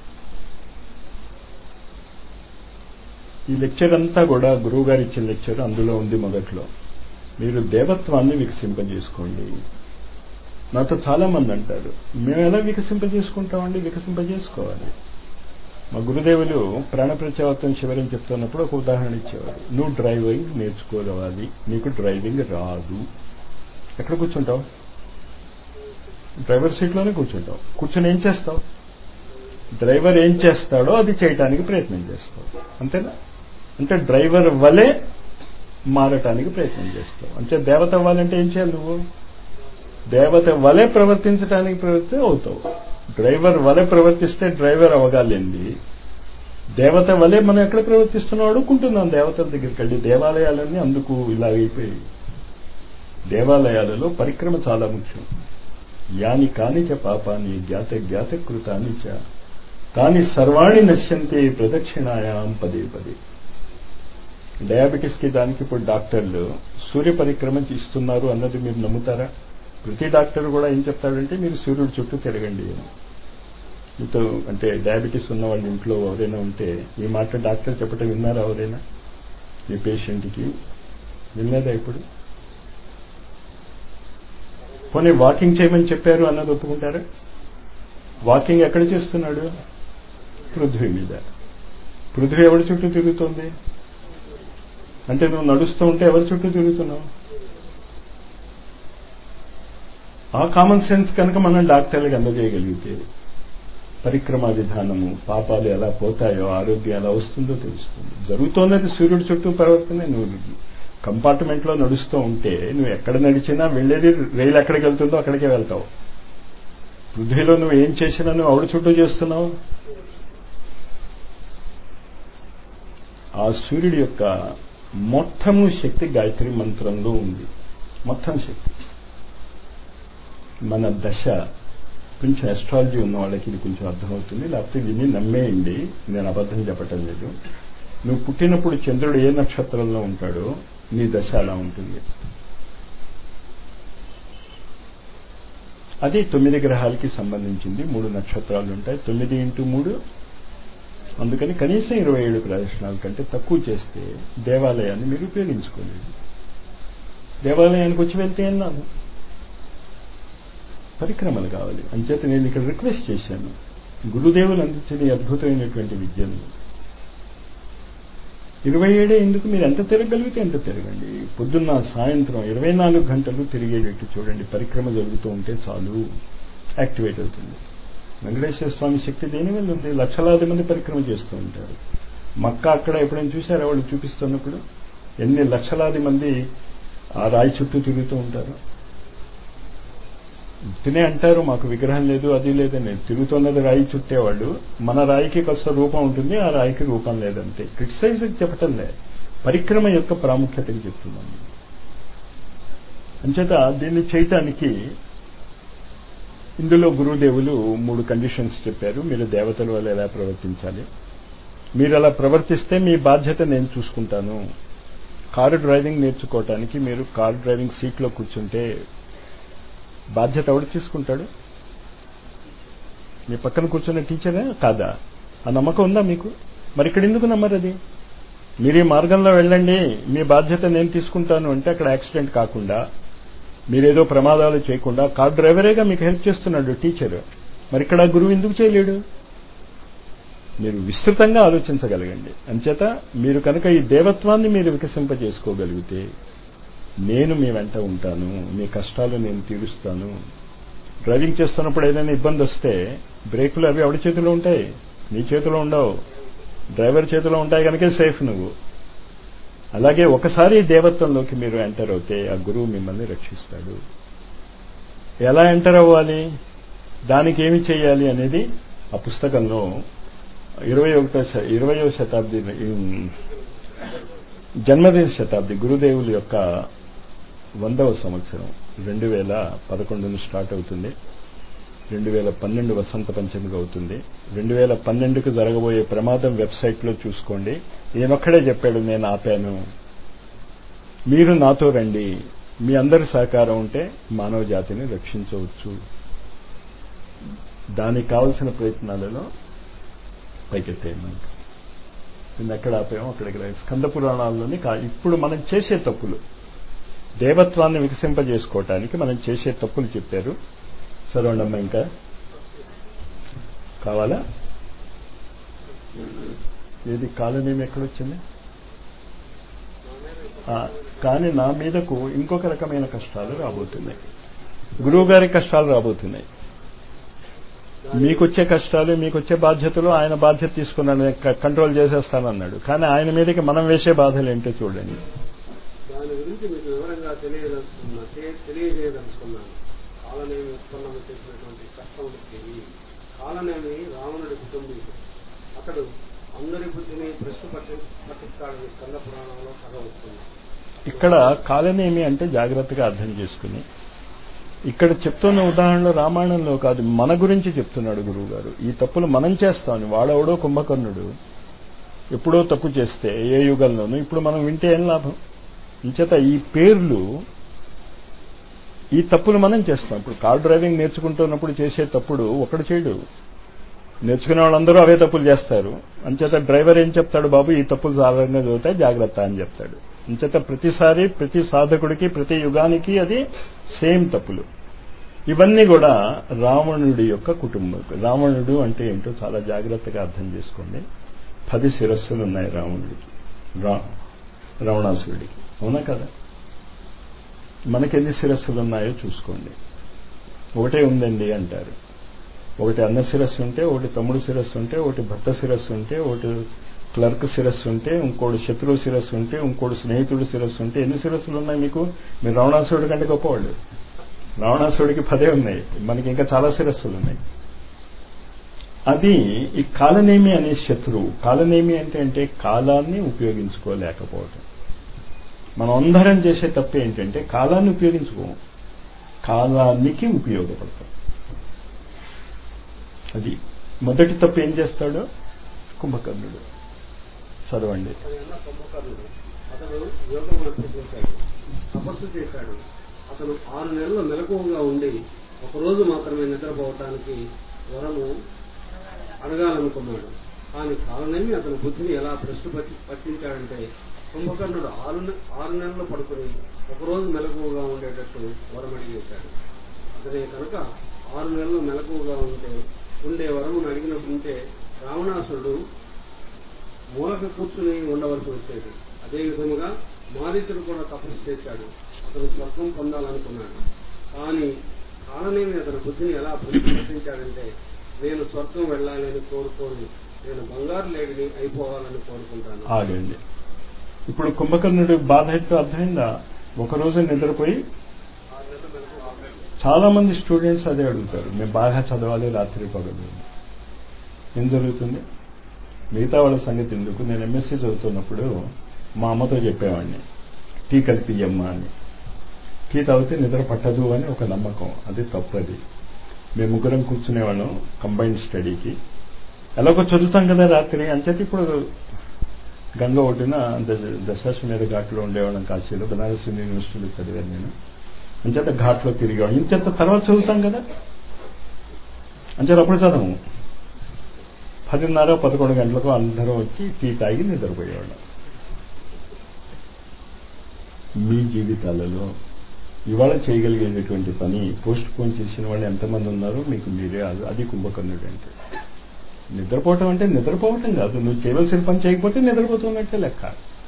ఈ లెక్చర్ అంతా కూడా గురువు గారు ఇచ్చిన లెక్చర్ అందులో ఉంది మొదట్లో మీరు దేవత్వాన్ని వికసింపజేసుకోండి నాతో చాలా మంది అంటారు మేము ఎలా వికసింపజేసుకుంటామండి వికసింపజేసుకోవాలి మా గురుదేవులు ప్రాణప్రచావతం శివరం చెప్తున్నప్పుడు ఒక ఉదాహరణ ఇచ్చేవారు నువ్వు డ్రైవింగ్ నేర్చుకోవాలి నీకు డ్రైవింగ్ రాదు ఎక్కడ కూర్చుంటావు డ్రైవర్ సీట్లోనే కూర్చుంటావు కూర్చొని ఏం చేస్తావు డ్రైవర్ ఏం చేస్తాడో అది చేయటానికి ప్రయత్నం చేస్తావు అంతేనా అంటే డ్రైవర్ వలె మారటానికి ప్రయత్నం చేస్తావు అంటే దేవత అవ్వాలంటే ఏం చేయాలి నువ్వు దేవత వలె ప్రవర్తించడానికి ప్రవర్తి అవుతావు డ్రైవర్ వలె ప్రవర్తిస్తే డ్రైవర్ అవగాలేంది దేవత వలె మనం ఎక్కడ ప్రవర్తిస్తున్నాం అడుక్కుంటున్నాం దేవతల దగ్గరికి వెళ్ళి దేవాలయాలన్నీ అందుకు ఇలా అయిపోయాయి దేవాలయాలలో పరిక్రమ చాలా ముఖ్యం యాని కానిచ పాపాని జ్ఞాత జ్ఞాత కృతాని చ తాని సర్వాణి నశ్యంతే ప్రదక్షిణాయాం పదే పదే డయాబెటీస్కి దానికి ఇప్పుడు డాక్టర్లు సూర్య పరిక్రమ ఇస్తున్నారు అన్నది మీరు నమ్ముతారా ప్రతి డాక్టర్ కూడా ఏం చెప్తాడంటే మీరు సూర్యుడు చుట్టూ తిరగండి అని మీతో అంటే డయాబెటీస్ ఉన్న వాళ్ళ ఇంట్లో ఎవరైనా ఉంటే ఈ మాట డాక్టర్ చెప్పటం విన్నారా ఎవరైనా మీ పేషెంట్కి వినలేదా ఇప్పుడు పోనీ వాకింగ్ చేయమని చెప్పారు అన్నది ఒప్పుకుంటారా వాకింగ్ ఎక్కడ చేస్తున్నాడు పృథ్వీ మీద పృథ్వీ ఎవరి చుట్టూ తిరుగుతోంది అంటే నువ్వు నడుస్తూ ఉంటే ఎవరి చుట్టూ తిరుగుతున్నావు ఆ కామన్ సెన్స్ కనుక మనం డాక్టర్లకు అందజేయగలిగితే పరిక్రమ విధానము పాపాలు ఎలా పోతాయో ఆరోగ్యం ఎలా వస్తుందో తెలుస్తుంది జరుగుతున్నది సూర్యుడి చుట్టూ పరివర్తనే నువ్వు కంపార్ట్మెంట్లో నడుస్తూ ఉంటే నువ్వు ఎక్కడ నడిచినా వెళ్ళేది రైలు ఎక్కడికి వెళ్తుందో అక్కడికే వెళ్తావు పృథ్వీలో నువ్వు ఏం చేసినా నువ్వు ఆవిడ చుట్టూ చేస్తున్నావు ఆ సూర్యుడి యొక్క మొత్తము శక్తి గాయత్రి మంత్రంలో ఉంది మొత్తం శక్తి మన దశ కొంచెం ఎస్ట్రాలజీ ఉన్న వాళ్ళకి ఇది కొంచెం అర్థమవుతుంది లేకపోతే విని నమ్మేయండి నేను అబద్ధం చెప్పటం లేదు నువ్వు పుట్టినప్పుడు చంద్రుడు ఏ నక్షత్రంలో ఉంటాడో నీ దశ అలా ఉంటుంది అది తొమ్మిది గ్రహాలకి సంబంధించింది మూడు నక్షత్రాలు ఉంటాయి తొమ్మిది ఇంటూ మూడు అందుకని కనీసం ఇరవై ఏడు ప్రదర్శనాల కంటే తక్కువ చేస్తే దేవాలయాన్ని మీరు ఉపయోగించుకోలేదు దేవాలయానికి వచ్చి వెళ్తే అన్నాను పరిక్రమలు కావాలి అంచేత నేను ఇక్కడ రిక్వెస్ట్ చేశాను గురుదేవులు అందించిన అద్భుతమైనటువంటి విద్యను ఇరవై ఏడే ఎందుకు మీరు ఎంత తిరగలిగితే ఎంత తిరగండి పొద్దున్న సాయంత్రం ఇరవై నాలుగు గంటలు తిరిగేటట్టు చూడండి పరిక్రమ జరుగుతూ ఉంటే చాలు యాక్టివేట్ అవుతుంది వెంకటేశ్వర స్వామి శక్తి దేని వల్ల ఉంది లక్షలాది మంది పరిక్రమ చేస్తూ ఉంటారు మక్క అక్కడ ఎప్పుడైనా చూశారా వాళ్ళు చూపిస్తున్నప్పుడు ఎన్ని లక్షలాది మంది ఆ రాయి చుట్టూ తిరుగుతూ ఉంటారు తినే అంటారు మాకు విగ్రహం లేదు అది లేదని తిరుగుతున్నది రాయి చుట్టేవాళ్ళు మన రాయికి కాస్త రూపం ఉంటుంది ఆ రాయికి రూపం లేదంతే క్రిటిసైజ్ చెప్పటం లే పరిక్రమ యొక్క ప్రాముఖ్యతని చెప్తున్నాను అంచేత దీన్ని చేయటానికి ఇందులో గురుదేవులు మూడు కండిషన్స్ చెప్పారు మీరు దేవతల వల్ల ఎలా ప్రవర్తించాలి మీరు అలా ప్రవర్తిస్తే మీ బాధ్యత నేను చూసుకుంటాను కారు డ్రైవింగ్ నేర్చుకోవటానికి మీరు కారు డ్రైవింగ్ సీట్లో కూర్చుంటే బాధ్యత ఎవడు తీసుకుంటాడు మీ పక్కన కూర్చున్న టీచరే కాదా ఆ నమ్మకం ఉందా మీకు మరి ఇక్కడ ఎందుకు నమ్మరు అది మీరు ఈ మార్గంలో వెళ్ళండి మీ బాధ్యత నేను తీసుకుంటాను అంటే అక్కడ యాక్సిడెంట్ కాకుండా మీరేదో ప్రమాదాలు చేయకుండా కార్ డ్రైవరేగా మీకు హెల్ప్ చేస్తున్నాడు టీచర్ మరి ఇక్కడ గురువు ఎందుకు చేయలేడు మీరు విస్తృతంగా ఆలోచించగలగండి అంచేత మీరు కనుక ఈ దేవత్వాన్ని మీరు వికసింపజేసుకోగలిగితే నేను మీ వెంట ఉంటాను మీ కష్టాలు నేను తీరుస్తాను డ్రైవింగ్ చేస్తున్నప్పుడు ఏదైనా ఇబ్బంది వస్తే బ్రేకులు అవి ఎవడి చేతిలో ఉంటాయి నీ చేతిలో ఉండవు డ్రైవర్ చేతిలో ఉంటాయి కనుకే సేఫ్ నువ్వు అలాగే ఒకసారి దేవత్వంలోకి మీరు ఎంటర్ అవుతే ఆ గురువు మిమ్మల్ని రక్షిస్తాడు ఎలా ఎంటర్ అవ్వాలి దానికి ఏమి చేయాలి అనేది ఆ పుస్తకంలో ఇరవై ఒకటో ఇరవయో శతాబ్ది జన్మదిన శతాబ్ది గురుదేవుల యొక్క వందవ సంవత్సరం రెండు వేల పదకొండును స్టార్ట్ అవుతుంది రెండు వేల పన్నెండు వసంత పంచమికి అవుతుంది రెండు వేల పన్నెండుకు జరగబోయే ప్రమాదం వెబ్సైట్లో చూసుకోండి ఈయనొక్కడే చెప్పాడు నేను ఆపాను మీరు నాతో రండి మీ అందరి సహకారం ఉంటే మానవ జాతిని రక్షించవచ్చు దానికి కావలసిన ప్రయత్నాలలో పైకెత్తేయమంట నేను ఎక్కడ ఆపామో అక్కడికి స్కంద పురాణాల్లోని ఇప్పుడు మనం చేసే తప్పులు దేవత్వాన్ని వికసింపజేసుకోవటానికి మనం చేసే తప్పులు చెప్పారు చదవండమ్మా ఇంకా కావాలా ఏది కాలనీయం ఎక్కడొచ్చింది కానీ నా మీదకు ఇంకొక రకమైన కష్టాలు రాబోతున్నాయి గురువు గారి కష్టాలు రాబోతున్నాయి మీకొచ్చే కష్టాలు మీకొచ్చే బాధ్యతలు ఆయన బాధ్యత తీసుకున్నాను కంట్రోల్ చేసేస్తానన్నాడు కానీ ఆయన మీదకి మనం వేసే బాధలు ఏంటో చూడండి దాని గురించి మీకు వివరంగా తెలియదలుచుకున్నా తెలియజేయదలుచుకున్నాను కాలనేమి ఉత్పన్నం చేసినటువంటి కష్టముడికి కాలనేమి రావణుడి కుటుంబీకుడు అతడు అందరి బుద్ధిని భ్రష్టు పట్టి పట్టిస్తాడని స్కంద పురాణంలో కథ వస్తుంది ఇక్కడ కాలనేమి అంటే జాగ్రత్తగా అర్థం చేసుకుని ఇక్కడ చెప్తున్న ఉదాహరణలో రామాయణంలో కాదు మన గురించి చెప్తున్నాడు గురువు గారు ఈ తప్పులు మనం చేస్తామని వాడెవడో కుంభకర్ణుడు ఎప్పుడో తప్పు చేస్తే ఏ యుగంలోనూ ఇప్పుడు మనం వింటే ఏం లాభం ఇంచేత ఈ పేర్లు ఈ తప్పులు మనం చేస్తాం ఇప్పుడు కార్ డ్రైవింగ్ నేర్చుకుంటున్నప్పుడు చేసే తప్పుడు ఒకడు చేయడు నేర్చుకునే వాళ్ళందరూ అవే తప్పులు చేస్తారు అంచేత డ్రైవర్ ఏం చెప్తాడు బాబు ఈ తప్పులు సాధారణంగా చదువుతాయి జాగ్రత్త అని చెప్తాడు అంచేత ప్రతిసారి ప్రతి సాధకుడికి ప్రతి యుగానికి అది సేమ్ తప్పులు ఇవన్నీ కూడా రావణుడి యొక్క కుటుంబం రావణుడు అంటే ఏంటో చాలా జాగ్రత్తగా అర్థం చేసుకోండి పది శిరస్సులు ఉన్నాయి రావణుడికి రా రావణాసురుడికి అవునా కదా మనకి ఎన్ని శిరస్సులు ఉన్నాయో చూసుకోండి ఒకటే ఉందండి అంటారు ఒకటి అన్న శిరస్సు ఉంటే ఒకటి తమ్ముడు శిరస్సు ఉంటే ఒకటి భర్త శిరస్సు ఉంటే ఒకటి క్లర్క్ శిరస్సు ఉంటే ఇంకోటి శత్రువు శిరస్సు ఉంటే ఇంకోటి స్నేహితుడు శిరస్సు ఉంటే ఎన్ని శిరస్సులు ఉన్నాయి మీకు మీరు రావణాసురుడి కంటే గొప్పవాళ్ళు రావణాసురుడికి పదే ఉన్నాయి మనకి ఇంకా చాలా శిరస్సులు ఉన్నాయి అది ఈ కాలనేమి అనే శత్రువు కాలనేమి అంటే అంటే కాలాన్ని ఉపయోగించుకోలేకపోవటం మనం అందరం చేసే తప్పు ఏంటంటే కాలాన్ని ఉపయోగించుకోము కాలానికి ఉపయోగపడతాం అది మొదటి తప్పు ఏం చేస్తాడు కుంభకర్ణుడు చదవండి అతని అన్న కుంభకర్ణుడు అతడు యోగం అభ్యసించాడు తపస్సు చేశాడు అతను ఆరు నెలలు మెలకువగా ఉండి ఒకరోజు మాత్రమే నిద్రపోవటానికి వరము అడగాలనుకున్నాడు కానీ కాలనేమి అతని బుద్ధిని ఎలా ప్రశ్న పట్టి పట్టించాడంటే కుంభకర్ణుడు ఆరు నె- ఆరు నెలలు పడుకుని ఒకరోజు మెలకువగా ఉండేటట్టు వరం అడిగేశాడు అతనే కనుక ఆరు నెలలు మెలకువగా ఉంటే ఉండే వరమును అడిగినప్పుడుంటే రావణాసురుడు మూలక కూర్చుని ఉండవలసి వచ్చేది అదే విధముగా మారీచుడు కూడా తపస్సు చేశాడు అతను స్వర్గం పొందాలనుకున్నాడు కానీ కాలనేమి అతని బుద్ధిని ఎలా ప్రతిష్ఠించాడంటే నేను స్వర్గం వెళ్ళాలని కోరుకోను నేను బంగారు లేడిని అయిపోవాలని కోరుకుంటాను ఆగండి ఇప్పుడు కుంభకర్ణుడి బాధ ఏంటో అర్థమైందా ఒకరోజు నిద్రపోయి ఆరు నెలలు మెలకు ఆరు నెలలు. చాలా మంది స్టూడెంట్స్ అదే అడుగుతారు మేము బాగా చదవాలి రాత్రి పగలు ఏం జరుగుతుంది మిగతా వాళ్ళ సంగతి ఎందుకు నేను ఎంఎస్సీ చదువుతున్నప్పుడు మా అమ్మతో చెప్పేవాడిని టీ కలిపియమ్మా అని టీ తాగితే నిద్ర పట్టదు అని ఒక నమ్మకం అది తప్పది మేము ముగ్గురం కూర్చునేవాళ్ళం కంబైన్డ్ స్టడీకి ఎలాగో చదువుతాం కదా రాత్రి అంచేత ఇప్పుడు గంగ ఒడ్డున దశ- దశాశ్వమేధ ఘాట్లో ఉండేవాళ్ళం కాశీలో బనారస్ యూనివర్సిటీలో చదివాను నేను అంచేత ఘాట్లో తిరిగాం ఇంచేత తర్వాత చదువుతాం కదా అంచేత అప్పుడు చదవము పదిన్నర పదకొండు గంటలకు అందరం వచ్చి టీ తాగి నిద్రపోయేవాళ్ళం మీ జీవితాలలో ఇవాళ చేయగలిగేటటువంటి పని పోస్ట్ పోన్ చేసిన వాళ్ళు ఎంతమంది ఉన్నారో మీకు మీరే అది- అది కుంభకర్ణుడు అంటే నిద్రపోవటం అంటే నిద్రపోవటం కాదు నువ్వు చేయవలసిన పని చేయకపోతే నిద్రపోతున్నట్టే లెక్క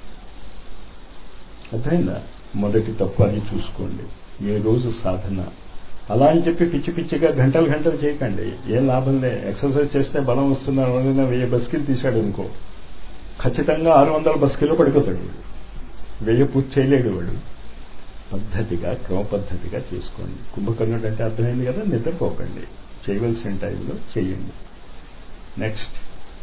అర్థమైందా మొదటి తప్పు అది చూసుకోండి ఏ రోజు సాధన అలా అని చెప్పి పిచ్చి పిచ్చిగా గంటలు గంటలు చేయకండి ఏం లాభం లే ఎక్సర్సైజ్ చేస్తే బలం వస్తుందని ఎవరైనా వెయ్యి బస్కిలు తీశాడు అనుకో ఖచ్చితంగా ఆరు వందల బస్కిలో పడిపోతాడు వాడు వెయ్యి పూర్తి చేయలేడు వాడు పద్ధతిగా క్రమ పద్ధతిగా చేసుకోండి కుంభకర్ణుడు అంటే అర్థమైంది కదా నిద్రపోకండి చేయవలసిన టైంలో చేయండి నెక్స్ట్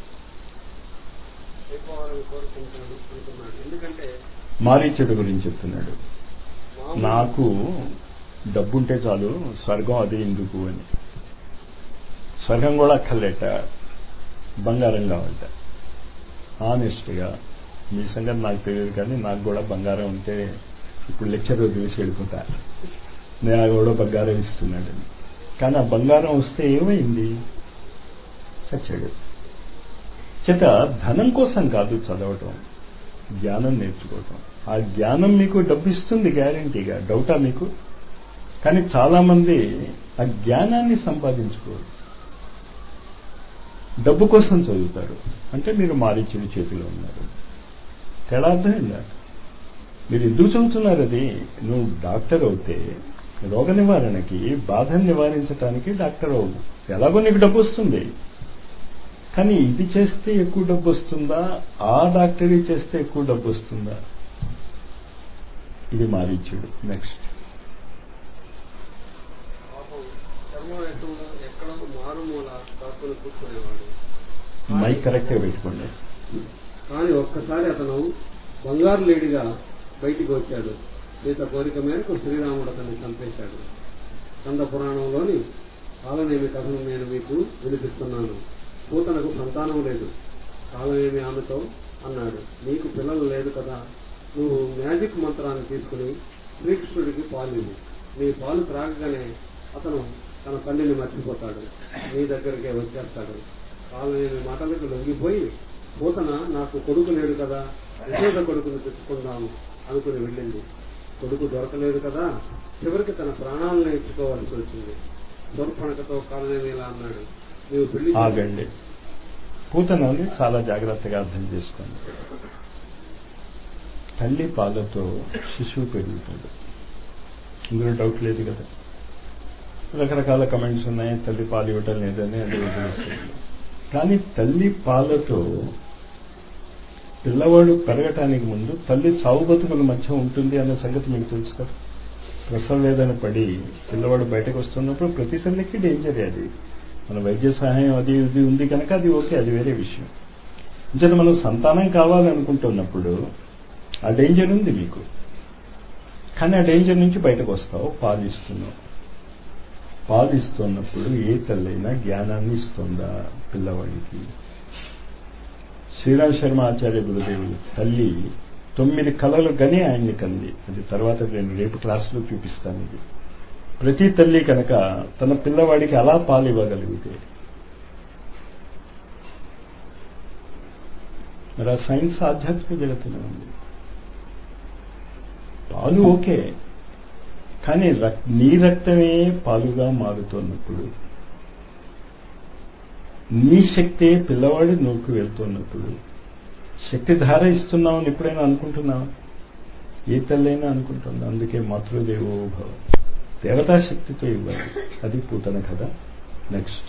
అయిపోవాలని కోరుకుంటాను అనుకున్నాడు ఎందుకంటే మారీచుడు గురించి చెప్తున్నాడు మామూలు- నాకు డబ్బుంటే చాలు స్వర్గం అది ఎందుకు అని స్వర్గం కూడా అక్కర్లేట బంగారం కావాలట ఆనెస్ట్గా మీ సంగతి నాకు తెలియదు కానీ నాకు కూడా బంగారం ఉంటే ఇప్పుడు లెక్చర్ వదిలేసి వెళ్ళిపోతా నేను కూడా బంగారం ఇస్తున్నాడని కానీ ఆ బంగారం వస్తే ఏమైంది చచ్చాడు చేత ధనం కోసం కాదు చదవటం జ్ఞానం నేర్చుకోవటం ఆ జ్ఞానం మీకు డబ్బు ఇస్తుంది గ్యారంటీగా డౌటా మీకు కానీ చాలా మంది ఆ జ్ఞానాన్ని సంపాదించుకోరు డబ్బు కోసం చదువుతారు అంటే మీరు మారిచ్చిన చేతిలో ఉన్నారు తేడా అర్థమైందా మీరు ఎందుకు చదువుతున్నారు అది నువ్వు డాక్టర్ అవుతే రోగ నివారణకి బాధను నివారించడానికి డాక్టర్ అవు ఎలాగో నీకు డబ్బు వస్తుంది కానీ ఇది చేస్తే ఎక్కువ డబ్బు వస్తుందా ఆ డాక్టరీ చేస్తే ఎక్కువ డబ్బు వస్తుందా ఇది మారిచ్చుడు నెక్స్ట్ పాపం చర్మవేషంలో ఎక్కడో మారుమూల దాక్కుని కూర్చునేవాడు మైక్ కరెక్ట్గా పెట్టుకోండి కానీ ఒక్కసారి అతను బంగారు లేడిగా బయటికి వచ్చాడు సీత కోరిక మేరకు శ్రీరాముడు అతన్ని చంపేశాడు కంద పురాణంలోని కాలనేమి కథను నేను మీకు వినిపిస్తున్నాను పూతనకు సంతానం లేదు కాలనేమి ఆమెతో అన్నాడు నీకు పిల్లలు లేదు కదా నువ్వు మ్యాజిక్ మంత్రాన్ని తీసుకుని శ్రీకృష్ణుడికి పాలు ఇవ్వు. నీ పాలు త్రాగగానే అతను తన తల్లిని మర్చిపోతాడు నీ దగ్గరికే వచ్చేస్తాడు కాలనేమి మాటలకు లొంగిపోయి పూతన నాకు కొడుకు లేడు కదా యశోద కొడుకుని తెచ్చుకుందాం అనుకుని వెళ్ళింది కొడుకు దొరకలేదు కదా చివరికి తన ప్రాణాలను ఇచ్చుకోవాల్సి వచ్చింది శూర్పణకతో కాలనేమి ఇలా అన్నాడు నీవు పెళ్లి చేసి- ఆగండి పూతనని చాలా జాగ్రత్తగా అర్థం చేసుకోండి తల్లి పాలతో శిశువు పెరుగుతాడు ఇందులో డౌట్ లేదు కదా రకరకాల కమెంట్స్ ఉన్నాయి తల్లి పాలు ఇవ్వటం లేదని అది వదిలేస్తుంది కానీ తల్లి పాలతో పిల్లవాడు పెరగటానికి ముందు తల్లి చావు బతుకుల మధ్య ఉంటుంది అనే సంగతి మీకు తెలుసు కదా ప్రసవ వేదన పడి పిల్లవాడు బయటకు వస్తున్నప్పుడు ప్రతి తల్లికి డేంజర్ అది మన వైద్య సహాయం అది ఇది ఉంది కనుక అది ఓకే అది వేరే విషయం అంటే మనం సంతానం కావాలనుకుంటున్నప్పుడు ఆ డేంజర్ ఉంది మీకు కానీ ఆ డేంజర్ నుంచి బయటకు వస్తావు పాలు ఇస్తున్నావు పాలు ఇస్తున్నప్పుడు ఏ తల్లైనా జ్ఞానాన్ని ఇస్తుందా పిల్లవాడికి శ్రీరామ్ శర్మ ఆచార్య గురుదేవులు తల్లి తొమ్మిది కళలు గని ఆయన్ని కంది అది తర్వాత నేను రేపు క్లాసులో చూపిస్తాను ఇది ప్రతి తల్లి కనుక తన పిల్లవాడికి అలా పాలు ఇవ్వగలిగితే మరి ఆ సైన్స్ ఆధ్యాత్మిక జగత్తులో ఉంది పాలు ఓకే కానీ నీ రక్తమే పాలుగా మారుతున్నప్పుడు నీ శక్తే పిల్లవాడి నోకు వెళ్తున్నప్పుడు శక్తి ధార ఇస్తున్నామని ఎప్పుడైనా అనుకుంటున్నావా ఏ తల్లైనా అనుకుంటున్నా అందుకే మాతృదేవో భవ దేవతా శక్తితో ఇవ్వాలి అది పూతన కథ నెక్స్ట్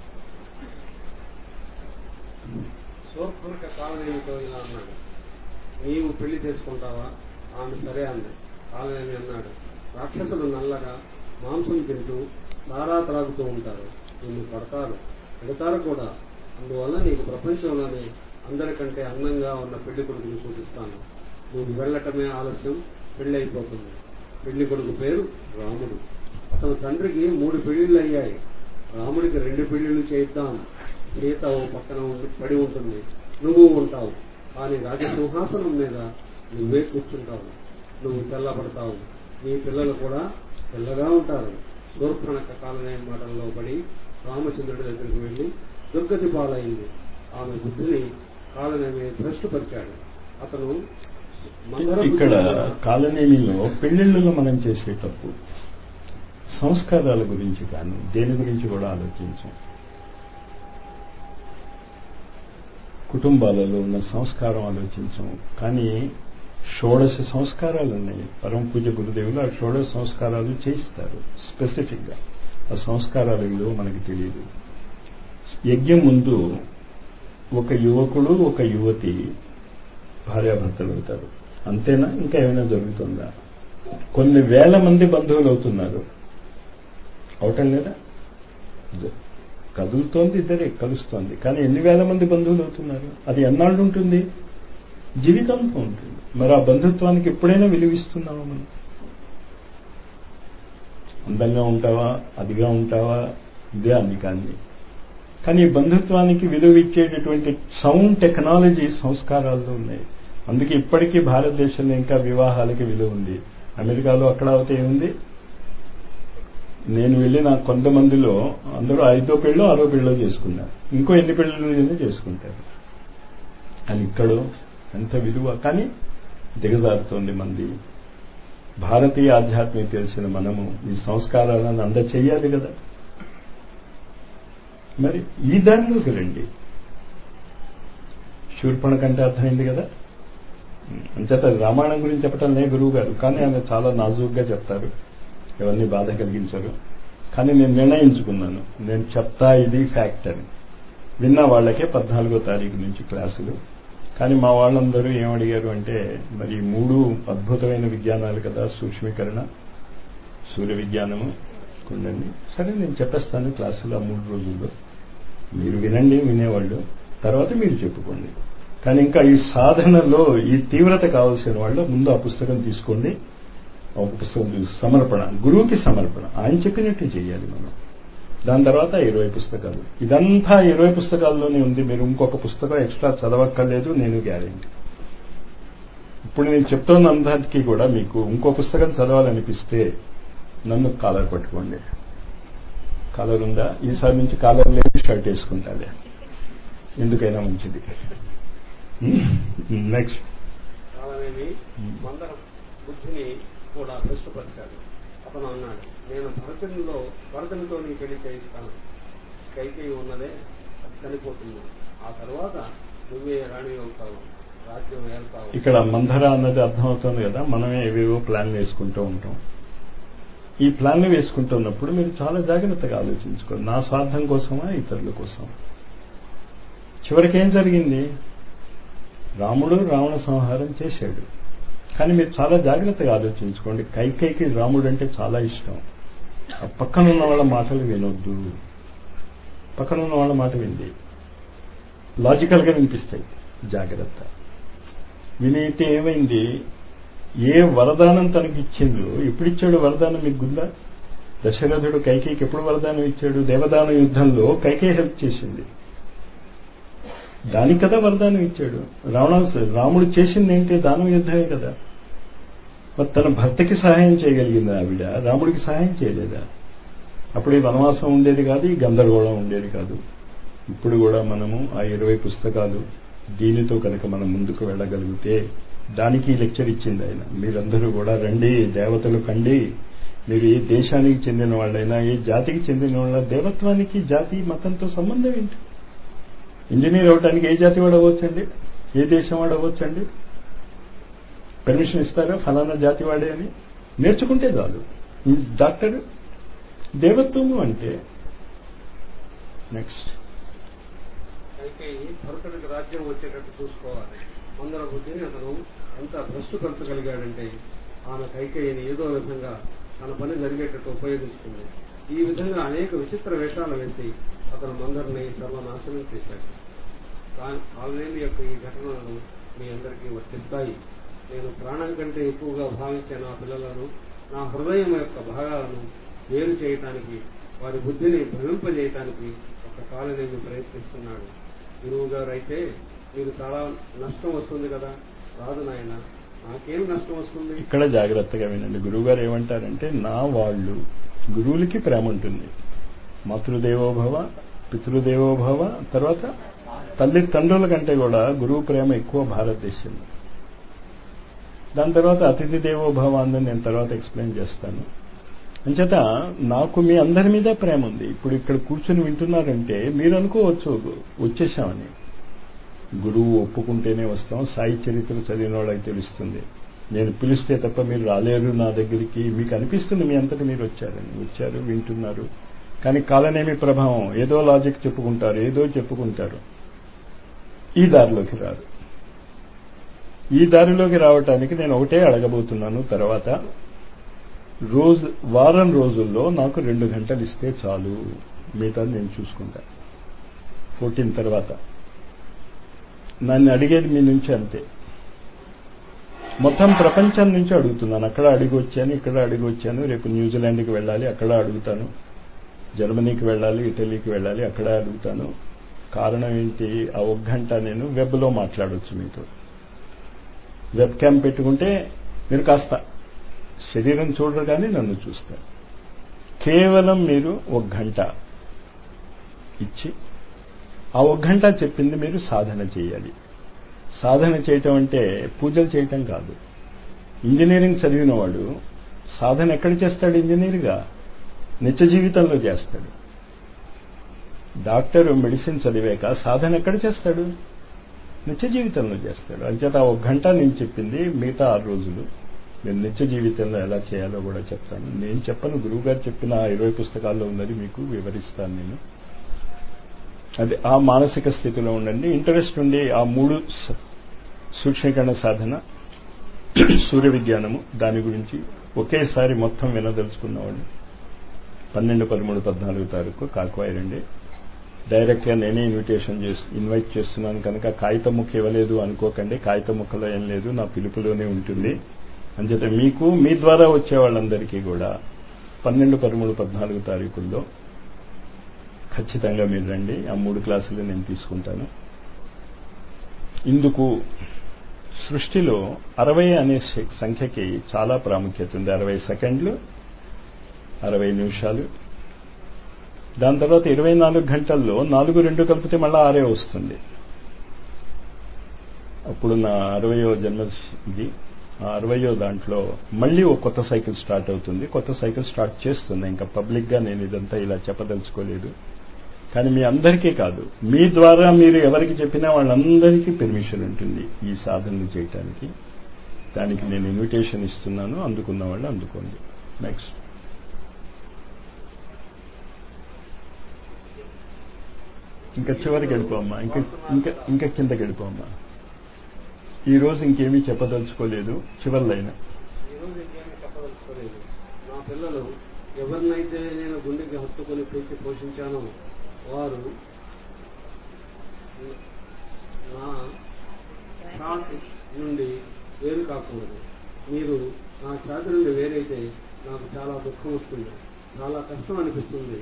శూర్పణక కాలనేమితో ఇలా అన్నాడు నీవు పెళ్లి చేసుకుంటావా ఆమె సరే అంది కాలనేమి అన్నాడు రాక్షసులు నల్లగా మాంసం తింటూ సారా త్రాగుతూ ఉంటారు నిన్ను పడతారు పెడతారు కూడా అందువల్ల నీకు ప్రపంచంలోనే అందరికంటే అందంగా ఉన్న పెళ్లి కొడుకుని చూపిస్తాను నువ్వు వెళ్ళటమే ఆలస్యం పెళ్లి అయిపోతుంది పెళ్లి కొడుకు పేరు రాముడు అతని తండ్రికి మూడు పెళ్లిళ్ళు అయ్యాయి రాముడికి రెండు పెళ్లిళ్ళు చేద్దాం సీత ఓ పక్కన ఉండి- పడి ఉంటుంది నువ్వు ఉంటావు కానీ రాజసింహాసనం మీద నువ్వే కూర్చుంటావు నువ్వు తెల్లబడతావు నీ పిల్లలు కూడా తెల్లగా ఉంటారు శూర్పణక కాలనే మాటల్లో పడి రామచంద్రుడి దగ్గరికి వెళ్లి దుర్గతి పాలైంది ఆమె బుద్ధిని కాలనేమి భ్రష్టుపరిచాడు అతను మందర ఇక్కడ బుద్ధిని కూడా కాలనీలో పెళ్లిళ్ళలో మనం చేసే తప్పు సంస్కారాల గురించి కానీ దేని గురించి కూడా ఆలోచించాం కుటుంబాలలో ఉన్న సంస్కారం ఆలోచించాం కానీ షోడశ సంస్కారాలు ఉన్నాయి పరమ పూజ గురుదేవులు ఆ షోడశ సంస్కారాలు చేయిస్తారు స్పెసిఫిక్గా ఆ సంస్కారాల విలువ మనకి తెలియదు యజ్ఞం ముందు ఒక యువకుడు ఒక యువతి భార్యాభర్తలు అవుతారు అంతేనా ఇంకా ఏమైనా జరుగుతుందా కొన్ని వేల మంది బంధువులు అవుతున్నారు అవటం లేదా జ- కదులుతోంది ఇద్దరే కలుస్తోంది కానీ ఎన్ని వేల మంది బంధువులు అవుతున్నారు అది ఎన్నాళ్ళు ఉంటుంది జీవితంతో ఉంటుంది మరి ఆ బంధుత్వానికి ఎప్పుడైనా విలువిస్తున్నావా మనం అందంగా ఉంటావా అదిగా ఉంటావా ఇదే అన్ని కానీ కానీ ఈ బంధుత్వానికి విలువ ఇచ్చేటటువంటి సౌండ్ టెక్నాలజీ సంస్కారాల్లో ఉన్నాయి అందుకే ఇప్పటికీ భారతదేశంలో ఇంకా వివాహాలకి విలువ ఉంది అమెరికాలో అక్కడ అవుతే ఏముంది నేను వెళ్ళిన కొంతమందిలో అందరూ ఐదో పెళ్ళో ఆరో పెళ్ళో చేసుకున్నారు ఇంకో ఎన్ని పెళ్ళిళ్ళు చేసుకుంటారు కానీ ఇక్కడ ఎంత విలువ కానీ దిగజారుతోంది మంది భారతీయ ఆధ్యాత్మిక తెలిసిన మనము ఈ సంస్కారాలను అంద చెయ్యాలి కదా మరి ఈ దానిలోకి రండి శూర్పణ కంటే అర్థమైంది కదా అంచేత రామాయణం గురించి చెప్పటం లే గురువు గారు కానీ ఆయన చాలా నాజూగ్గా చెప్తారు ఎవరిని బాధ కలిగించరు కానీ నేను నిర్ణయించుకున్నాను నేను చెప్తా ఇది ఫ్యాక్ట్ అని విన్న వాళ్ళకే పద్నాలుగో తారీఖు నుంచి క్లాసులు కానీ మా వాళ్ళందరూ ఏమడిగారు అంటే మరి ఈ మూడు అద్భుతమైన విజ్ఞానాలు కదా సూక్ష్మీకరణ సూర్య విజ్ఞానము కుండండి సరే నేను చెప్పేస్తాను క్లాసులో ఆ మూడు రోజుల్లో మీరు వినండి వినేవాళ్ళు తర్వాత మీరు చెప్పుకోండి కానీ ఇంకా ఈ సాధనలో ఈ తీవ్రత కావాల్సిన వాళ్ళు ముందు ఆ పుస్తకం తీసుకోండి ఒక పుస్తకం తీసు సమర్పణ గురువుకి సమర్పణ ఆయన చెప్పినట్టు చేయాలి మనం దాని తర్వాత ఇరవై పుస్తకాలు ఇదంతా ఇరవై పుస్తకాల్లోనే ఉంది మీరు ఇంకొక పుస్తకం ఎక్స్ట్రా చదవక్కర్లేదు నేను గ్యారెంటీ ఇప్పుడు నేను చెప్తున్న అందరికీ కూడా మీకు ఇంకో పుస్తకం చదవాలనిపిస్తే నన్ను కాలర్ పట్టుకోండి కాలర్ ఉందా ఈసారి నుంచి కాలర్ లేని షర్ట్ వేసుకుంటాలే ఎందుకైనా మంచిది నెక్స్ట్ కాలనేమి మందర బుద్ధిని కూడా భ్రష్టుపరిచాడు అతను అన్నాడు నేను భరతునిలో భరతునితో నీ పెళ్లి చేయిస్తాను కైకేయి ఉన్నదే అది చనిపోతుంది ఆ తర్వాత నువ్వే రాణి అవుతావు రాజ్యం ఏళ్తావు ఇక్కడ మంధర అన్నది అర్థమవుతుంది కదా మనమే ఏవేవో ప్లాన్ వేసుకుంటూ ఉంటాం ఈ ప్లాన్లు వేసుకుంటున్నప్పుడు మీరు చాలా జాగ్రత్తగా ఆలోచించుకోండి నా స్వార్థం కోసమా ఇతరుల కోసం చివరికి ఏం జరిగింది రాముడు రావణ సంహారం చేశాడు కానీ మీరు చాలా జాగ్రత్తగా ఆలోచించుకోండి కైకేయికి రాముడు అంటే చాలా ఇష్టం ఆ పక్కన ఉన్న వాళ్ళ మాటలు వినొద్దు పక్కన ఉన్న వాళ్ళ మాట వింది లాజికల్గా వినిపిస్తాయి జాగ్రత్త వినైతే ఏమైంది ఏ వరదానం తనకి ఇచ్చిందో ఎప్పుడు ఇచ్చాడు వరదానం మీకు గుందా దశరథుడు కైకేయికి ఎప్పుడు వరదానం ఇచ్చాడు దేవదాన యుద్ధంలో కైకేయి హెల్ప్ చేసింది దానికి కదా వరదానం ఇచ్చాడు రావణాసు రాముడు చేసింది ఏంటి దానం యుద్ధమే కదా మరి తన భర్తకి సహాయం చేయగలిగింది ఆవిడ రాముడికి సహాయం చేయలేదా అప్పుడు ఈ వనవాసం ఉండేది కాదు ఈ గందరగోళం ఉండేది కాదు ఇప్పుడు కూడా మనము ఆ ఇరవై పుస్తకాలు దీనితో కనుక మనం ముందుకు వెళ్ళగలిగితే దానికి లెక్చర్ ఇచ్చింది ఆయన మీరందరూ కూడా రండి దేవతలు కండి మీరు ఏ దేశానికి చెందిన వాళ్ళైనా ఏ జాతికి చెందిన వాళ్ళ దేవత్వానికి జాతి మతంతో సంబంధం ఏంటి ఇంజనీర్ అవడానికి ఏ జాతి వాడు అవ్వచ్చండి ఏ దేశం వాడు అవ్వచ్చండి పర్మిషన్ ఇస్తారా ఫలానా జాతి వాడే అని నేర్చుకుంటే చాలు డాక్టర్ దేవత్వము అంటే నెక్స్ట్ కైకేయి భరతుడికి రాజ్యం వచ్చేటట్టు చూసుకోవాలి మందర బుద్ధిని అతను ఎంత భ్రష్టు పరచగలిగాడంటే ఆమె కైకేయిని ఏదో విధంగా తన పని జరిగేటట్టు ఉపయోగించుకుంది ఈ విధంగా అనేక విచిత్ర వేషాలు వేసి అతను మందరిని సర్వనాశనం చేశాడు కా- కాలనేమి యొక్క ఈ ఘటనలు మీ అందరికీ వర్తిస్తాయి నేను ప్రాణం కంటే ఎక్కువగా భావించే నా పిల్లలను నా హృదయం యొక్క భాగాలను వేరు చేయటానికి వారి బుద్ధిని భ్రమింపజేయటానికి ఒక కాలనేమి ప్రయత్నిస్తున్నాడు గురువు గారు అయితే మీకు చాలా నష్టం వస్తుంది కదా రాదు నాయన నాకేం నష్టం వస్తుంది ఇక్కడ జాగ్రత్తగా వినండి గురువుగారు ఏమంటారంటే నా వాళ్ళు గురువులకి ప్రేమ ఉంటుంది మాతృదేవోభవ పితృదేవోభవ తర్వాత తల్లి తండ్రుల కంటే కూడా గురువు ప్రేమ ఎక్కువ భారతదేశంలో దాని తర్వాత అతిథి దేవోభవ అని నేను తర్వాత ఎక్స్ప్లెయిన్ చేస్తాను అంచేత నాకు మీ అందరి మీద ప్రేమ ఉంది ఇప్పుడు ఇక్కడ కూర్చొని వింటున్నారంటే మీరు అనుకోవచ్చు వచ్చేసామని గురువు ఒప్పుకుంటేనే వస్తాం సాయి చరిత్ర చదివిన వాళ్ళకి తెలుస్తుంది నేను పిలిస్తే తప్ప మీరు రాలేరు నా దగ్గరికి మీకు అనిపిస్తుంది మీ అంతటి మీరు వచ్చారని వచ్చారు వింటున్నారు కానీ కాలనేమి ప్రభావం ఏదో లాజిక్ చెప్పుకుంటారు ఏదో చెప్పుకుంటారు ఈ దారిలోకి రారు ఈ దారిలోకి రావటానికి నేను ఒకటే అడగబోతున్నాను తర్వాత రోజు వారం రోజుల్లో నాకు రెండు గంటలు ఇస్తే చాలు మిగతా నేను చూసుకుంటా ఫోర్టీన్ తర్వాత నన్ను అడిగేది మీ నుంచి అంతే మొత్తం ప్రపంచం నుంచి అడుగుతున్నాను అక్కడ అడిగి వచ్చాను ఇక్కడ అడిగి వచ్చాను రేపు న్యూజిలాండ్కి వెళ్ళాలి అక్కడ అడుగుతాను జర్మనీకి వెళ్ళాలి ఇటలీకి వెళ్ళాలి అక్కడ అడుగుతాను కారణం ఏంటి ఆ ఒక గంట నేను వెబ్లో మాట్లాడవచ్చు మీతో వెబ్ క్యామ్ పెట్టుకుంటే మీరు కాస్త శరీరం చూడరు కానీ నన్ను చూస్తారు కేవలం మీరు ఒక గంట ఇచ్చి ఆ ఒక గంట చెప్పింది మీరు సాధన చేయాలి సాధన చేయటం అంటే పూజలు చేయటం కాదు ఇంజనీరింగ్ చదివిన వాడు సాధన ఎక్కడ చేస్తాడు ఇంజనీర్గా నిత్య జీవితంలో చేస్తాడు డాక్టర్ మెడిసిన్ చదివాక సాధన ఎక్కడ చేస్తాడు నిత్య జీవితంలో చేస్తాడు అంచేత ఆ ఒక గంట నేను చెప్పింది మిగతా ఆరు రోజులు నేను నిత్య జీవితంలో ఎలా చేయాలో కూడా చెప్తాను నేను చెప్పను గురువు గారు చెప్పిన ఆ ఇరవై పుస్తకాల్లో ఉన్నది మీకు వివరిస్తాను నేను అది ఆ మానసిక స్థితిలో ఉండండి ఇంట్రెస్ట్ ఉండి ఆ మూడు స- సూక్ష్మీకరణ సాధన సూర్య విజ్ఞానము దాని గురించి ఒకేసారి మొత్తం వినదలుచుకున్నవాడు పన్నెండు పదమూడు పద్నాలుగు తారీఖు కాకువాయి రండి డైరెక్ట్గా నేనే ఇన్విటేషన్ చేసి ఇన్వైట్ చేస్తున్నాను కనుక కాగితం ముక్క ఇవ్వలేదు అనుకోకండి కాగితం ముక్కలో ఏం లేదు నా పిలుపులోనే ఉంటుంది అంచేత మీకు మీ ద్వారా వచ్చే వాళ్ళందరికీ కూడా పన్నెండు పదమూడు పద్నాలుగు తారీఖుల్లో ఖచ్చితంగా మీరు రండి ఆ మూడు క్లాసులు నేను తీసుకుంటాను ఇందుకు సృష్టిలో అరవై అనే శ- సంఖ్యకి చాలా ప్రాముఖ్యత ఉంది అరవై సెకండ్లు అరవై నిమిషాలు దాని తర్వాత ఇరవై నాలుగు గంటల్లో నాలుగు రెండు కలిపితే మళ్ళీ ఆరే వస్తుంది అప్పుడు నా అరవయో జన్మ ఇది ఆ అరవయో దాంట్లో మళ్ళీ ఒక కొత్త సైకిల్ స్టార్ట్ అవుతుంది కొత్త సైకిల్ స్టార్ట్ చేస్తుంది ఇంకా పబ్లిక్గా నేను ఇదంతా ఇలా చెప్పదలుచుకోలేదు కానీ మీ అందరికీ కాదు మీ ద్వారా మీరు ఎవరికి చెప్పినా వాళ్ళందరికీ పెర్మిషన్ ఉంటుంది ఈ సాధనలు చేయటానికి దానికి నేను ఇన్విటేషన్ ఇస్తున్నాను అందుకున్న వాళ్ళు అందుకోండి నెక్స్ట్ ఇంకా చివరికి వెళ్ళిపోమ్మా ఇంకా ఇంకా ఇంకా కిందకి వెళ్ళిపోమ్మా ఈ రోజు ఇంకేమీ చెప్పదలుచుకోలేదు చివరి లైన్ ఈరోజు ఇంకేమీ చెప్పదలుచుకోలేదు నా పిల్లలు ఎవరినైతే నేను గుండెకి హత్తుకొని పెంచి పోషించానో వారు నా ఛాతి నుండి వేరు కాకూడదు మీరు నా ఛాతి నుండి వేరైతే నాకు చాలా దుఃఖం వస్తుంది చాలా కష్టం అనిపిస్తుంది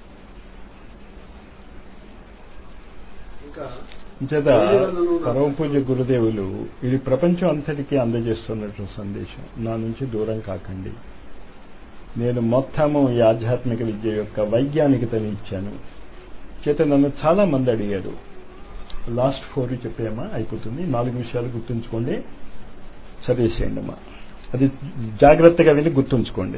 ఇంకా చేత పరమ పూజ్య గురుదేవులు ఇది ప్రపంచం అంతటికీ అందజేస్తున్నట్టు సందేశం నా నుంచి దూరం కాకండి నేను మొత్తము ఈ ఆధ్యాత్మిక విద్య యొక్క వైజ్ఞానికతని ఇచ్చాను చేత నన్ను చాలా మంది అడిగారు లాస్ట్ ఫోర్ చెప్పేమా అయిపోతుంది నాలుగు విషయాలు గుర్తుంచుకోండి చదివేసేయండి అమ్మా అది జాగ్రత్తగా విని గుర్తుంచుకోండి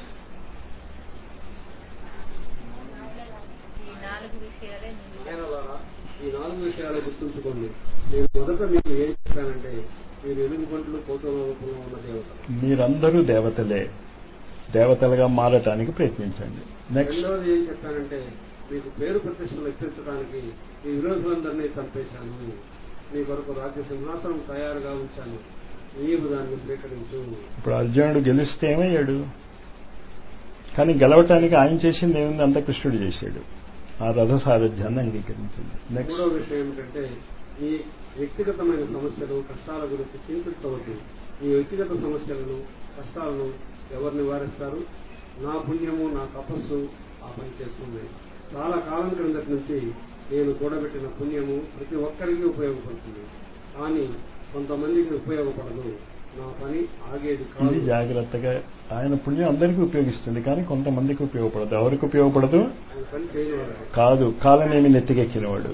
ఈ నాలుగు విషయాలే నేను నాయనలారా, ఈ నాలుగు విషయాలు గుర్తుంచుకోండి నేను మొదట మీకు ఏం చెప్పానంటే మీరు ఎనిమిది గంటలు కోటల రూపంలో ఉన్న దేవత మీరందరూ దేవతలే దేవతలుగా మారటానికి ప్రయత్నించండి నెక్స్ట్ రెండవది ఏం చెప్పానంటే మీకు పేరు ప్రతిష్టలు ఎక్కించడానికి ఈ విరోధులందరినీ చంపేశాను మీ కొరకు రాజ్య సింహాసనం తయారుగా ఉంచాను నీవు దాన్ని స్వీకరించు ఇప్పుడు అర్జునుడు గెలిస్తే ఏమయ్యాడు కానీ గెలవటానికి ఆయన చేసింది ఏముంది అంత కృష్ణుడు చేశాడు ఆ రథ సారథ్యాన్ని అంగీకరించింది నెక్స్ట్ మూడో విషయం ఏమిటంటే మీ వ్యక్తిగతమైన సమస్యలు కష్టాల గురించి చింతించవద్దు మీ వ్యక్తిగత సమస్యలను కష్టాలను ఎవరు నివారిస్తారు నా పుణ్యము నా తపస్సు ఆ పని చేస్తుంది చాలా కాలం క్రిందటి నుంచి నేను కూడబెట్టిన పుణ్యము ప్రతి ఒక్కరికి ఉపయోగపడుతుంది కానీ కొంతమందికి ఉపయోగపడదు నా పని ఆగేది ఇది కాదు జాగ్రత్తగా ఆయన పుణ్యం అందరికీ ఉపయోగిస్తుంది కానీ కొంతమందికి ఉపయోగపడదు ఎవరికి ఉపయోగపడదు ఆయన పని చేయనివారు కాదు కాలనేమి నెత్తికెక్కినవాడు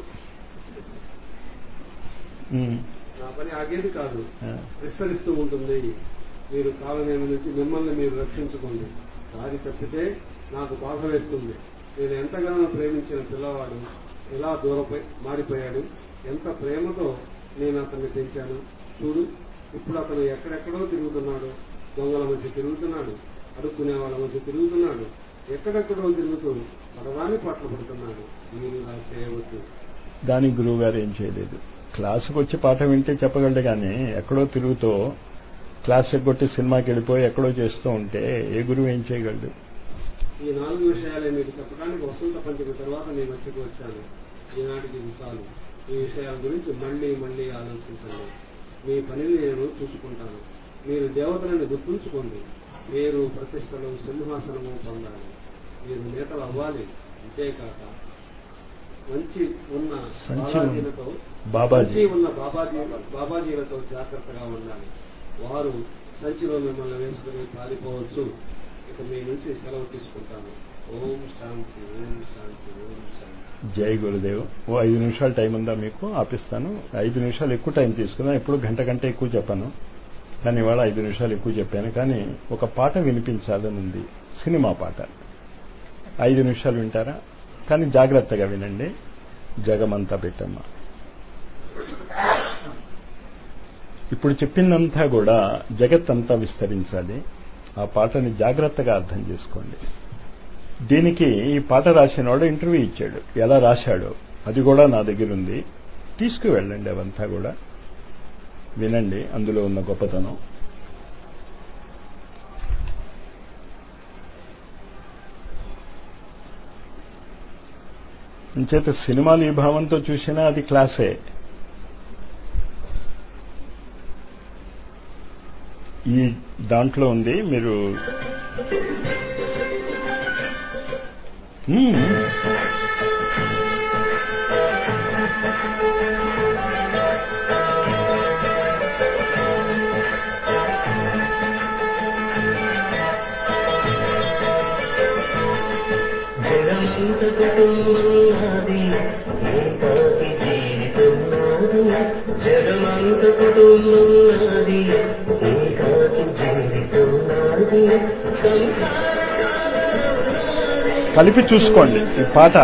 ఉమ్, నా పని ఆగేది కాదు ఆ, విస్తరిస్తూ ఉంటుంది మీరు కాలనేమి నుంచి మిమ్మల్ని మీరు రక్షించుకోండి దారి తప్పితే నాకు బాధ వేస్తుంది నేను ఎంతగానో ప్రేమించిన పిల్లవాడు ఎలా దూరపై మారిపోయాడు ఎంత ప్రేమతో నేను అతన్ని పెంచాను చూడు ఇప్పుడు అతను ఎక్కడెక్కడో తిరుగుతున్నాడు దొంగల మధ్య తిరుగుతున్నాడు అడుక్కునే వాళ్ళ మధ్య తిరుగుతున్నాడు ఎక్కడెక్కడో తిరుగుతూ పడదాన్ని పాటలు పడుతున్నాడు మీరు ఇలా చేయవద్దు దానికి గురువు గారు ఏం చేయలేదు క్లాసుకు వచ్చి పాఠం వింటే చెప్పగలడు కానీ ఎక్కడో తిరుగుతూ క్లాస్ ఎగ్గొట్టి సినిమాకి వెళ్ళిపోయి ఎక్కడో చేస్తూ ఉంటే ఏ గురువు ఏం చేయగలడు ఈ నాలుగు విషయాలే మీకు చెప్పడానికి వసంత పంచమి తర్వాత మీ మధ్యకు వచ్చాను ఈనాటికి ఇది చాలు ఈ విషయాల గురించి మళ్ళీ మళ్ళీ ఆలోచించండి మీ పనిని నేను చూసుకుంటాను మీరు దేవతలను గుర్తుంచుకోండి పేరు ప్రతిష్టలు సింహాసనము పొందాలి మీరు నేతలు అవ్వాలి అంతేకాక మంచి ఉన్న సంచి బాలాజీలతో బాబాజీ సంచి ఉన్న బాబాజీ బాబాజీలతో జాగ్రత్తగా ఉండాలి వారు సంచిలో మిమ్మల్ని వేసుకుని పారిపోవచ్చు ఇక మీ నుంచి సెలవు తీసుకుంటాను ఓం శాంతి ఓం శాంతి ఓం శాంతి జై గురుదేవ్ ఓ ఐదు నిమిషాలు టైం ఉందా మీకు ఆపిస్తాను ఐదు నిమిషాలు ఎక్కువ టైం తీసుకున్నాను ఎప్పుడు గంట గంట ఎక్కువ చెప్పాను కానీ ఇవాళ ఐదు నిమిషాలు ఎక్కువ చెప్పాను కానీ ఒక పాట వినిపించాలని ఉంది సినిమా పాట ఐదు నిమిషాలు వింటారా కానీ జాగ్రత్తగా వినండి జగమంతా పెట్టమ్మ ఇప్పుడు చెప్పిందంతా కూడా జగత్తంతా విస్తరించాలి ఆ పాటని జాగ్రత్తగా అర్థం చేసుకోండి దీనికి ఈ పాట రాసినవాడు ఇంటర్వ్యూ ఇచ్చాడు ఎలా రాశాడో అది కూడా నా దగ్గర ఉంది తీసుకువెళ్ళండి అవంతా కూడా వినండి అందులో ఉన్న గొప్పతనం అంచేత సినిమాలు ఈ భావంతో చూసినా అది క్లాసే ఈ దాంట్లో ఉంది మీరు మ్మ్. జగమంత కుటుంబం నాది ఏకాకి జీవితం నాది జగమంత కుటుంబం నాది ఏకాకి జీవితం నాది సంసార కలిపి చూసుకోండి ఈ పాట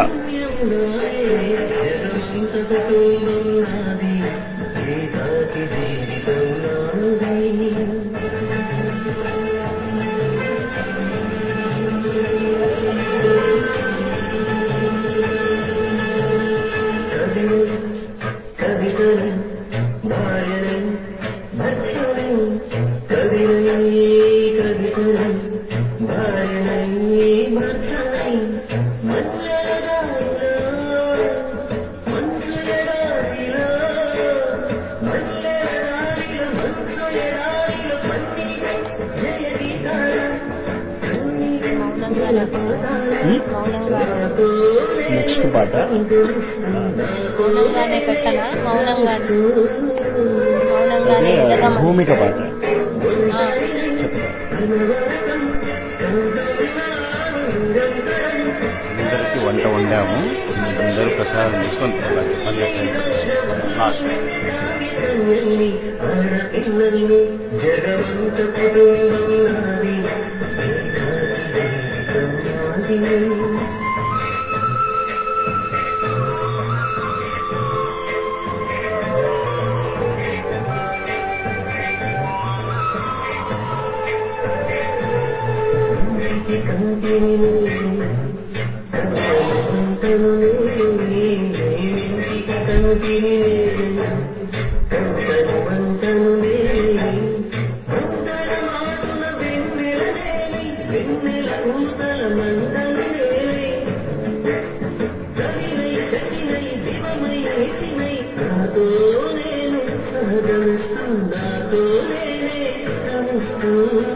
జగమంత కుటుంబం నాది ఏకాకి జీవితం నాది మల్లెలై మర్రాయి మల్లెల దారిలో మంచు ఎడారిలో మల్లెల దారిలో మంచు ఎడారిలో పన్నీరు జయగీతాలు కన్నీరు జలపాతాలు నెక్స్ట్ పాట మౌనంగానే పెట్టనా మౌనంగానే మౌనంగానే అదే జగమ భూమిక పాట ఆ, చెప్తా అందరికీ వంట వండాము అందరూ ప్రసాదం తీసుకొని తినాలి మళ్ళీ లాస్ట్ జగమంత కుటుంబం నాది నాతో నేనే కలుస్తూ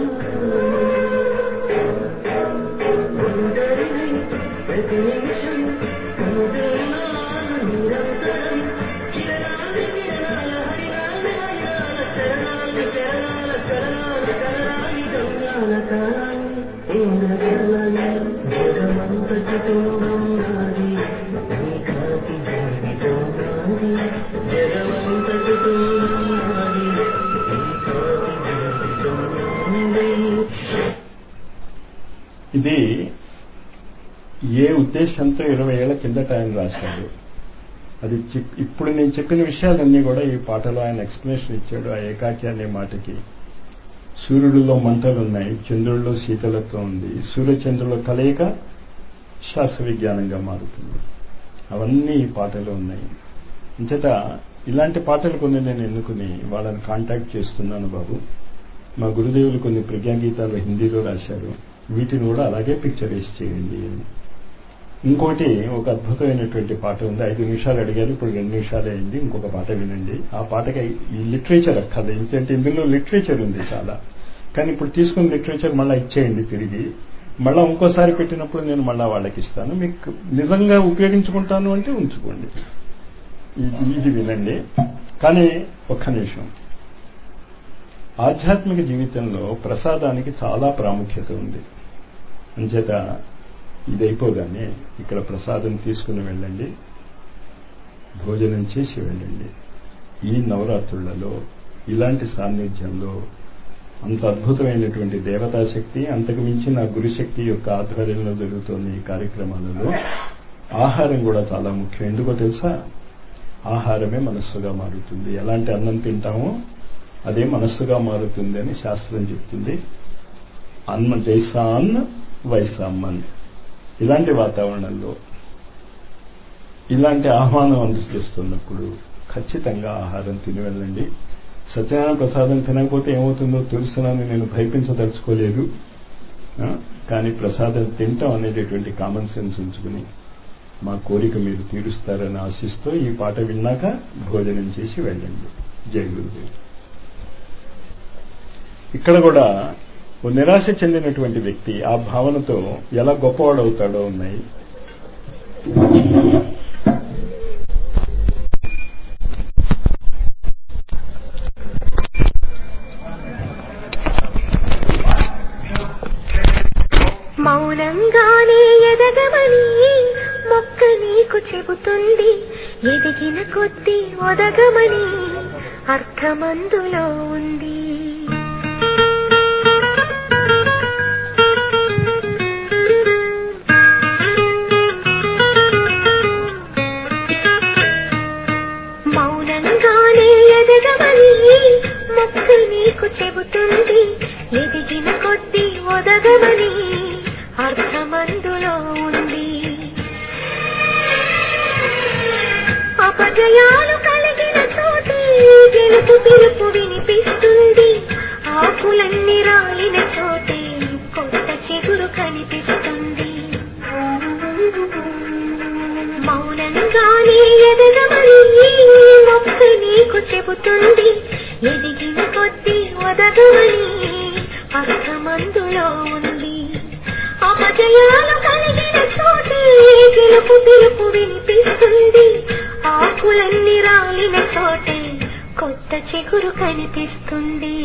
అందరినీ ప్రతి నిమిషం కనుగొన్నాను నిరంతరం కిరణాలు కిరణాల హరిరాల హరిరాల చరణాలు చరణాల చరణాల కలరాలి గంగాల కాలాన్ని ఇంద్రకాలాన్ని జగమంత కుటుంబం నాది ఏకాకి జీవితం నాది జగమంత కుటుంబం నాది ఏకాకి జీవితం నాది ఇది ఏ ఉద్దేశంతో ఇరవై ఏళ్ల కిందట ఆయన రాశాడు అది చెప్- ఇప్పుడు నేను చెప్పిన విషయాలన్నీ కూడా ఈ పాటలో ఆయన ఎక్స్ప్లెనేషన్ ఇచ్చాడు ఆ ఏకాకి అనే మాటకి సూర్యుడిలో మంటలు ఉన్నాయి చంద్రుడిలో శీతలత్వం ఉంది సూర్యచంద్రుల కలయిక శాస్త్ర విజ్ఞానంగా మారుతుంది అవన్నీ ఈ పాటలో ఉన్నాయి అంచేత ఇలాంటి పాటలు కొన్ని నేను ఎన్నుకుని వాళ్ళని కాంటాక్ట్ చేస్తున్నాను బాబు మా గురుదేవులు కొన్ని ప్రజ్ఞాగీతాలు హిందీలో రాశారు వీటిని కూడా అలాగే పిక్చరైజ్ చేయండి అని ఇంకోటి ఒక అద్భుతమైనటువంటి పాట ఉంది ఐదు నిమిషాలు అడిగారు ఇప్పుడు రెండు నిమిషాలు అయింది ఇంకొక పాట వినండి ఆ పాటకి ఈ లిటరేచర్ అక్కర్లేదు ఎందుకంటే ఇందులో లిటరేచర్ ఉంది చాలా కానీ ఇప్పుడు తీసుకున్న లిటరేచర్ మళ్ళీ ఇచ్చేయండి తిరిగి మళ్ళీ ఇంకోసారి పెట్టినప్పుడు నేను మళ్ళీ వాళ్ళకి ఇస్తాను మీకు నిజంగా ఉపయోగించుకుంటాను అంటే ఉంచుకోండి ఇది ఇది వినండి కానీ ఒక్క నిమిషం ఆధ్యాత్మిక జీవితంలో ప్రసాదానికి చాలా ప్రాముఖ్యత ఉంది అంచేత ఇది అయిపోగానే ఇక్కడ ప్రసాదం తీసుకుని వెళ్ళండి భోజనం చేసి వెళ్ళండి ఈ నవరాత్రులలో ఇలాంటి సాన్నిధ్యంలో అంత అద్భుతమైనటువంటి దేవతాశక్తి అంతకు మించి నా గురుశక్తి యొక్క ఆధ్వర్యంలో జరుగుతున్న ఈ కార్యక్రమాలలో ఆహారం కూడా చాలా ముఖ్యం ఎందుకో తెలుసా ఆహారమే మనస్సుగా మారుతుంది ఎలాంటి అన్నం తింటామో అదే మనస్సుగా మారుతుంది అని శాస్త్రం చెప్తుంది అన్న జైసా అన్న వైసా మన్ ఇలాంటి వాతావరణంలో ఇలాంటి ఆహ్వానం అందజేస్తున్నప్పుడు ఖచ్చితంగా ఆహారం తిని వెళ్ళండి సత్యనారాయణ ప్రసాదం తినకపోతే ఏమవుతుందో తెలుసునని నేను భయపించదలుచుకోలేదు ఆ, కానీ ప్రసాదం తింటాం అనేటటువంటి కామన్ సెన్స్ ఉంచుకుని మా కోరిక మీరు తీరుస్తారని ఆశిస్తూ ఈ పాట విన్నాక భోజనం చేసి వెళ్ళండి జై గురుదేవ్ ఇక్కడ కూడా ఓ నిరాశ చెందినటువంటి వ్యక్తి ఆ భావనతో ఎలా గొప్పవాడవుతాడో ఉన్నాయి మౌనంగానే ఎదగమని మొక్క నీకు చెబుతుంది ఎదిగిన కొద్దీ ఒదగమని అర్థమందులో ఉంది మౌనంగానే ఎదగమని మొక్క నీకు చెబుతుంది ఎదిగిన కొద్దీ ఒదగమని అర్థమందులో ఉంది అపజయాలు కలిగిన చోటే గెలుపు పిలుపు వినిపిస్తుంది ఆకులన్నీ రాలిన చోటే కొత్త చిగురు కనిపిస్తుంది మౌనంగానే ఎదగమని మొక్క నీకు చెబుతుంది ఎదిగిన కొద్దీ ఒదగమని అర్థమందులో ఉంది అపజయాలు కలిగిన చోటే గెలుపు పిలుపు వినిపిస్తుంది ఆకులన్నీ రాలిన చోటే కొత్త చిగురు కనిపిస్తుంది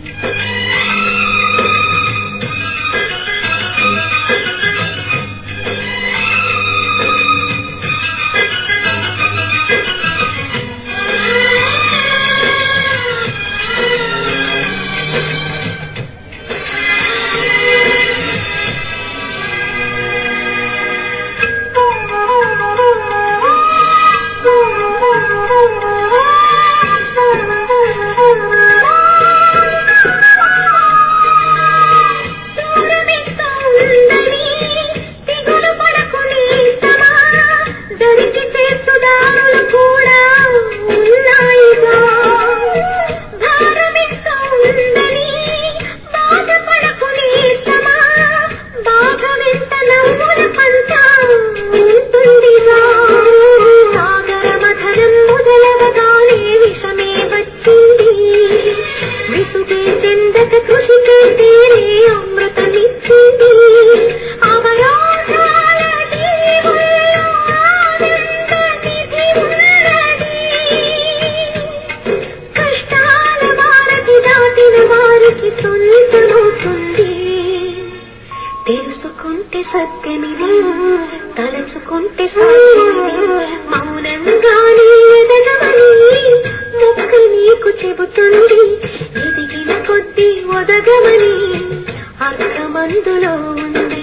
దూరమెంత ఉందని దిగులు పడకు నేస్తమా దరికి చేర్చుదారులు కూడా ఉన్నాయిగా భారమెంత ఉందని బాధపడకు నేస్తమా బాధమెంత నవ్వుల పంట ఉంటుందిగా సాగర మథనం మొదలవగానే విషమే వచ్చింది విసుగే చెందక కృషి చేస్తేనే అమృతమిచ్చింది అవరోధాల దీవుల్లో ఆనంద నిధి ఉన్నది కష్టాల వారధి దాటిన వారికి సొంతమవుతుంది తెలుసుకుంటే సత్యమిది తలచుకుంటే సత్యమిది మౌనంగానే ఎదగమని మొక్క నీకు చెబుతుంది ఎదిగిన కొద్దీ ఒదగమని అర్థమందులో ఉంది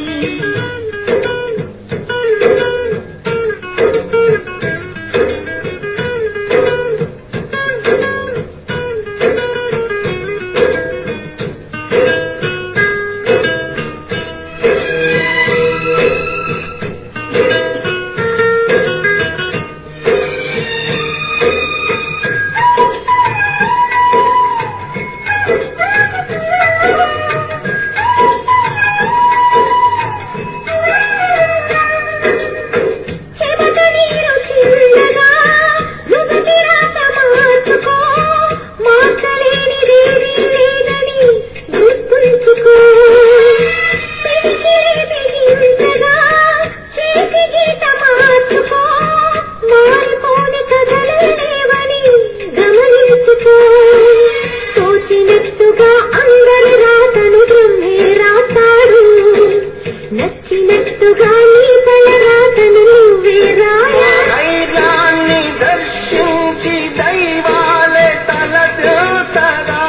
చెమట నీరు చిన్నగా నుదుటి రాత మార్చుకో మార్చలేనిదేమీ లేదని గుర్తుంచుకో పిలిచిరే బిగించగా చేతి గీత మార్చుకో మారిపోని కథలే లేవని గమనించుకో తోచినట్టుగా అందరి రాతను బ్రహ్మే రాస్తాడు నచ్చినట్టుగా నీ తల రాతను నువ్వే రాయా ధైర్యాన్ని దర్శించి దైవాలే తలదిల్చగా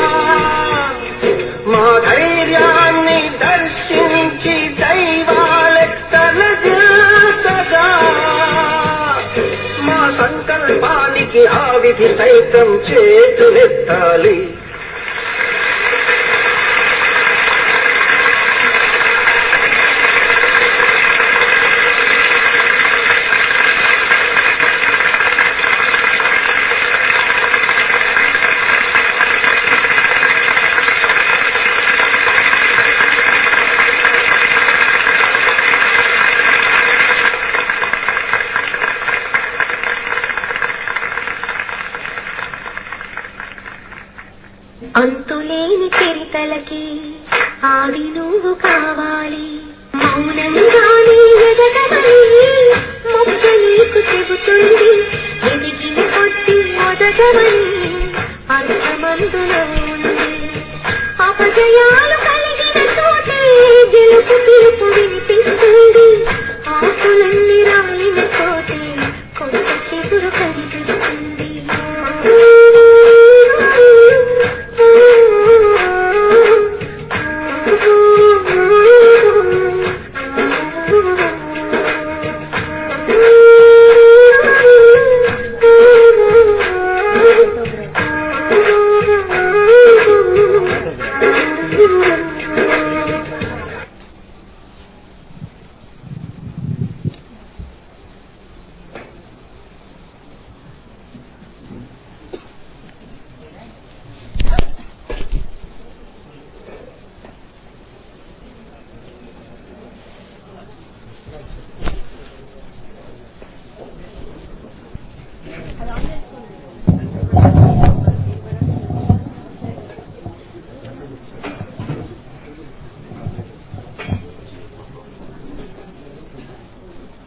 మా ధైర్యాన్ని దర్శించి దైవాలే తలదిల్చగా మా సంకల్పానికి ఆ విధి సైతం చేతులెత్తాలి అంతులేని చరితలకి ఆది నువ్వు కావాలి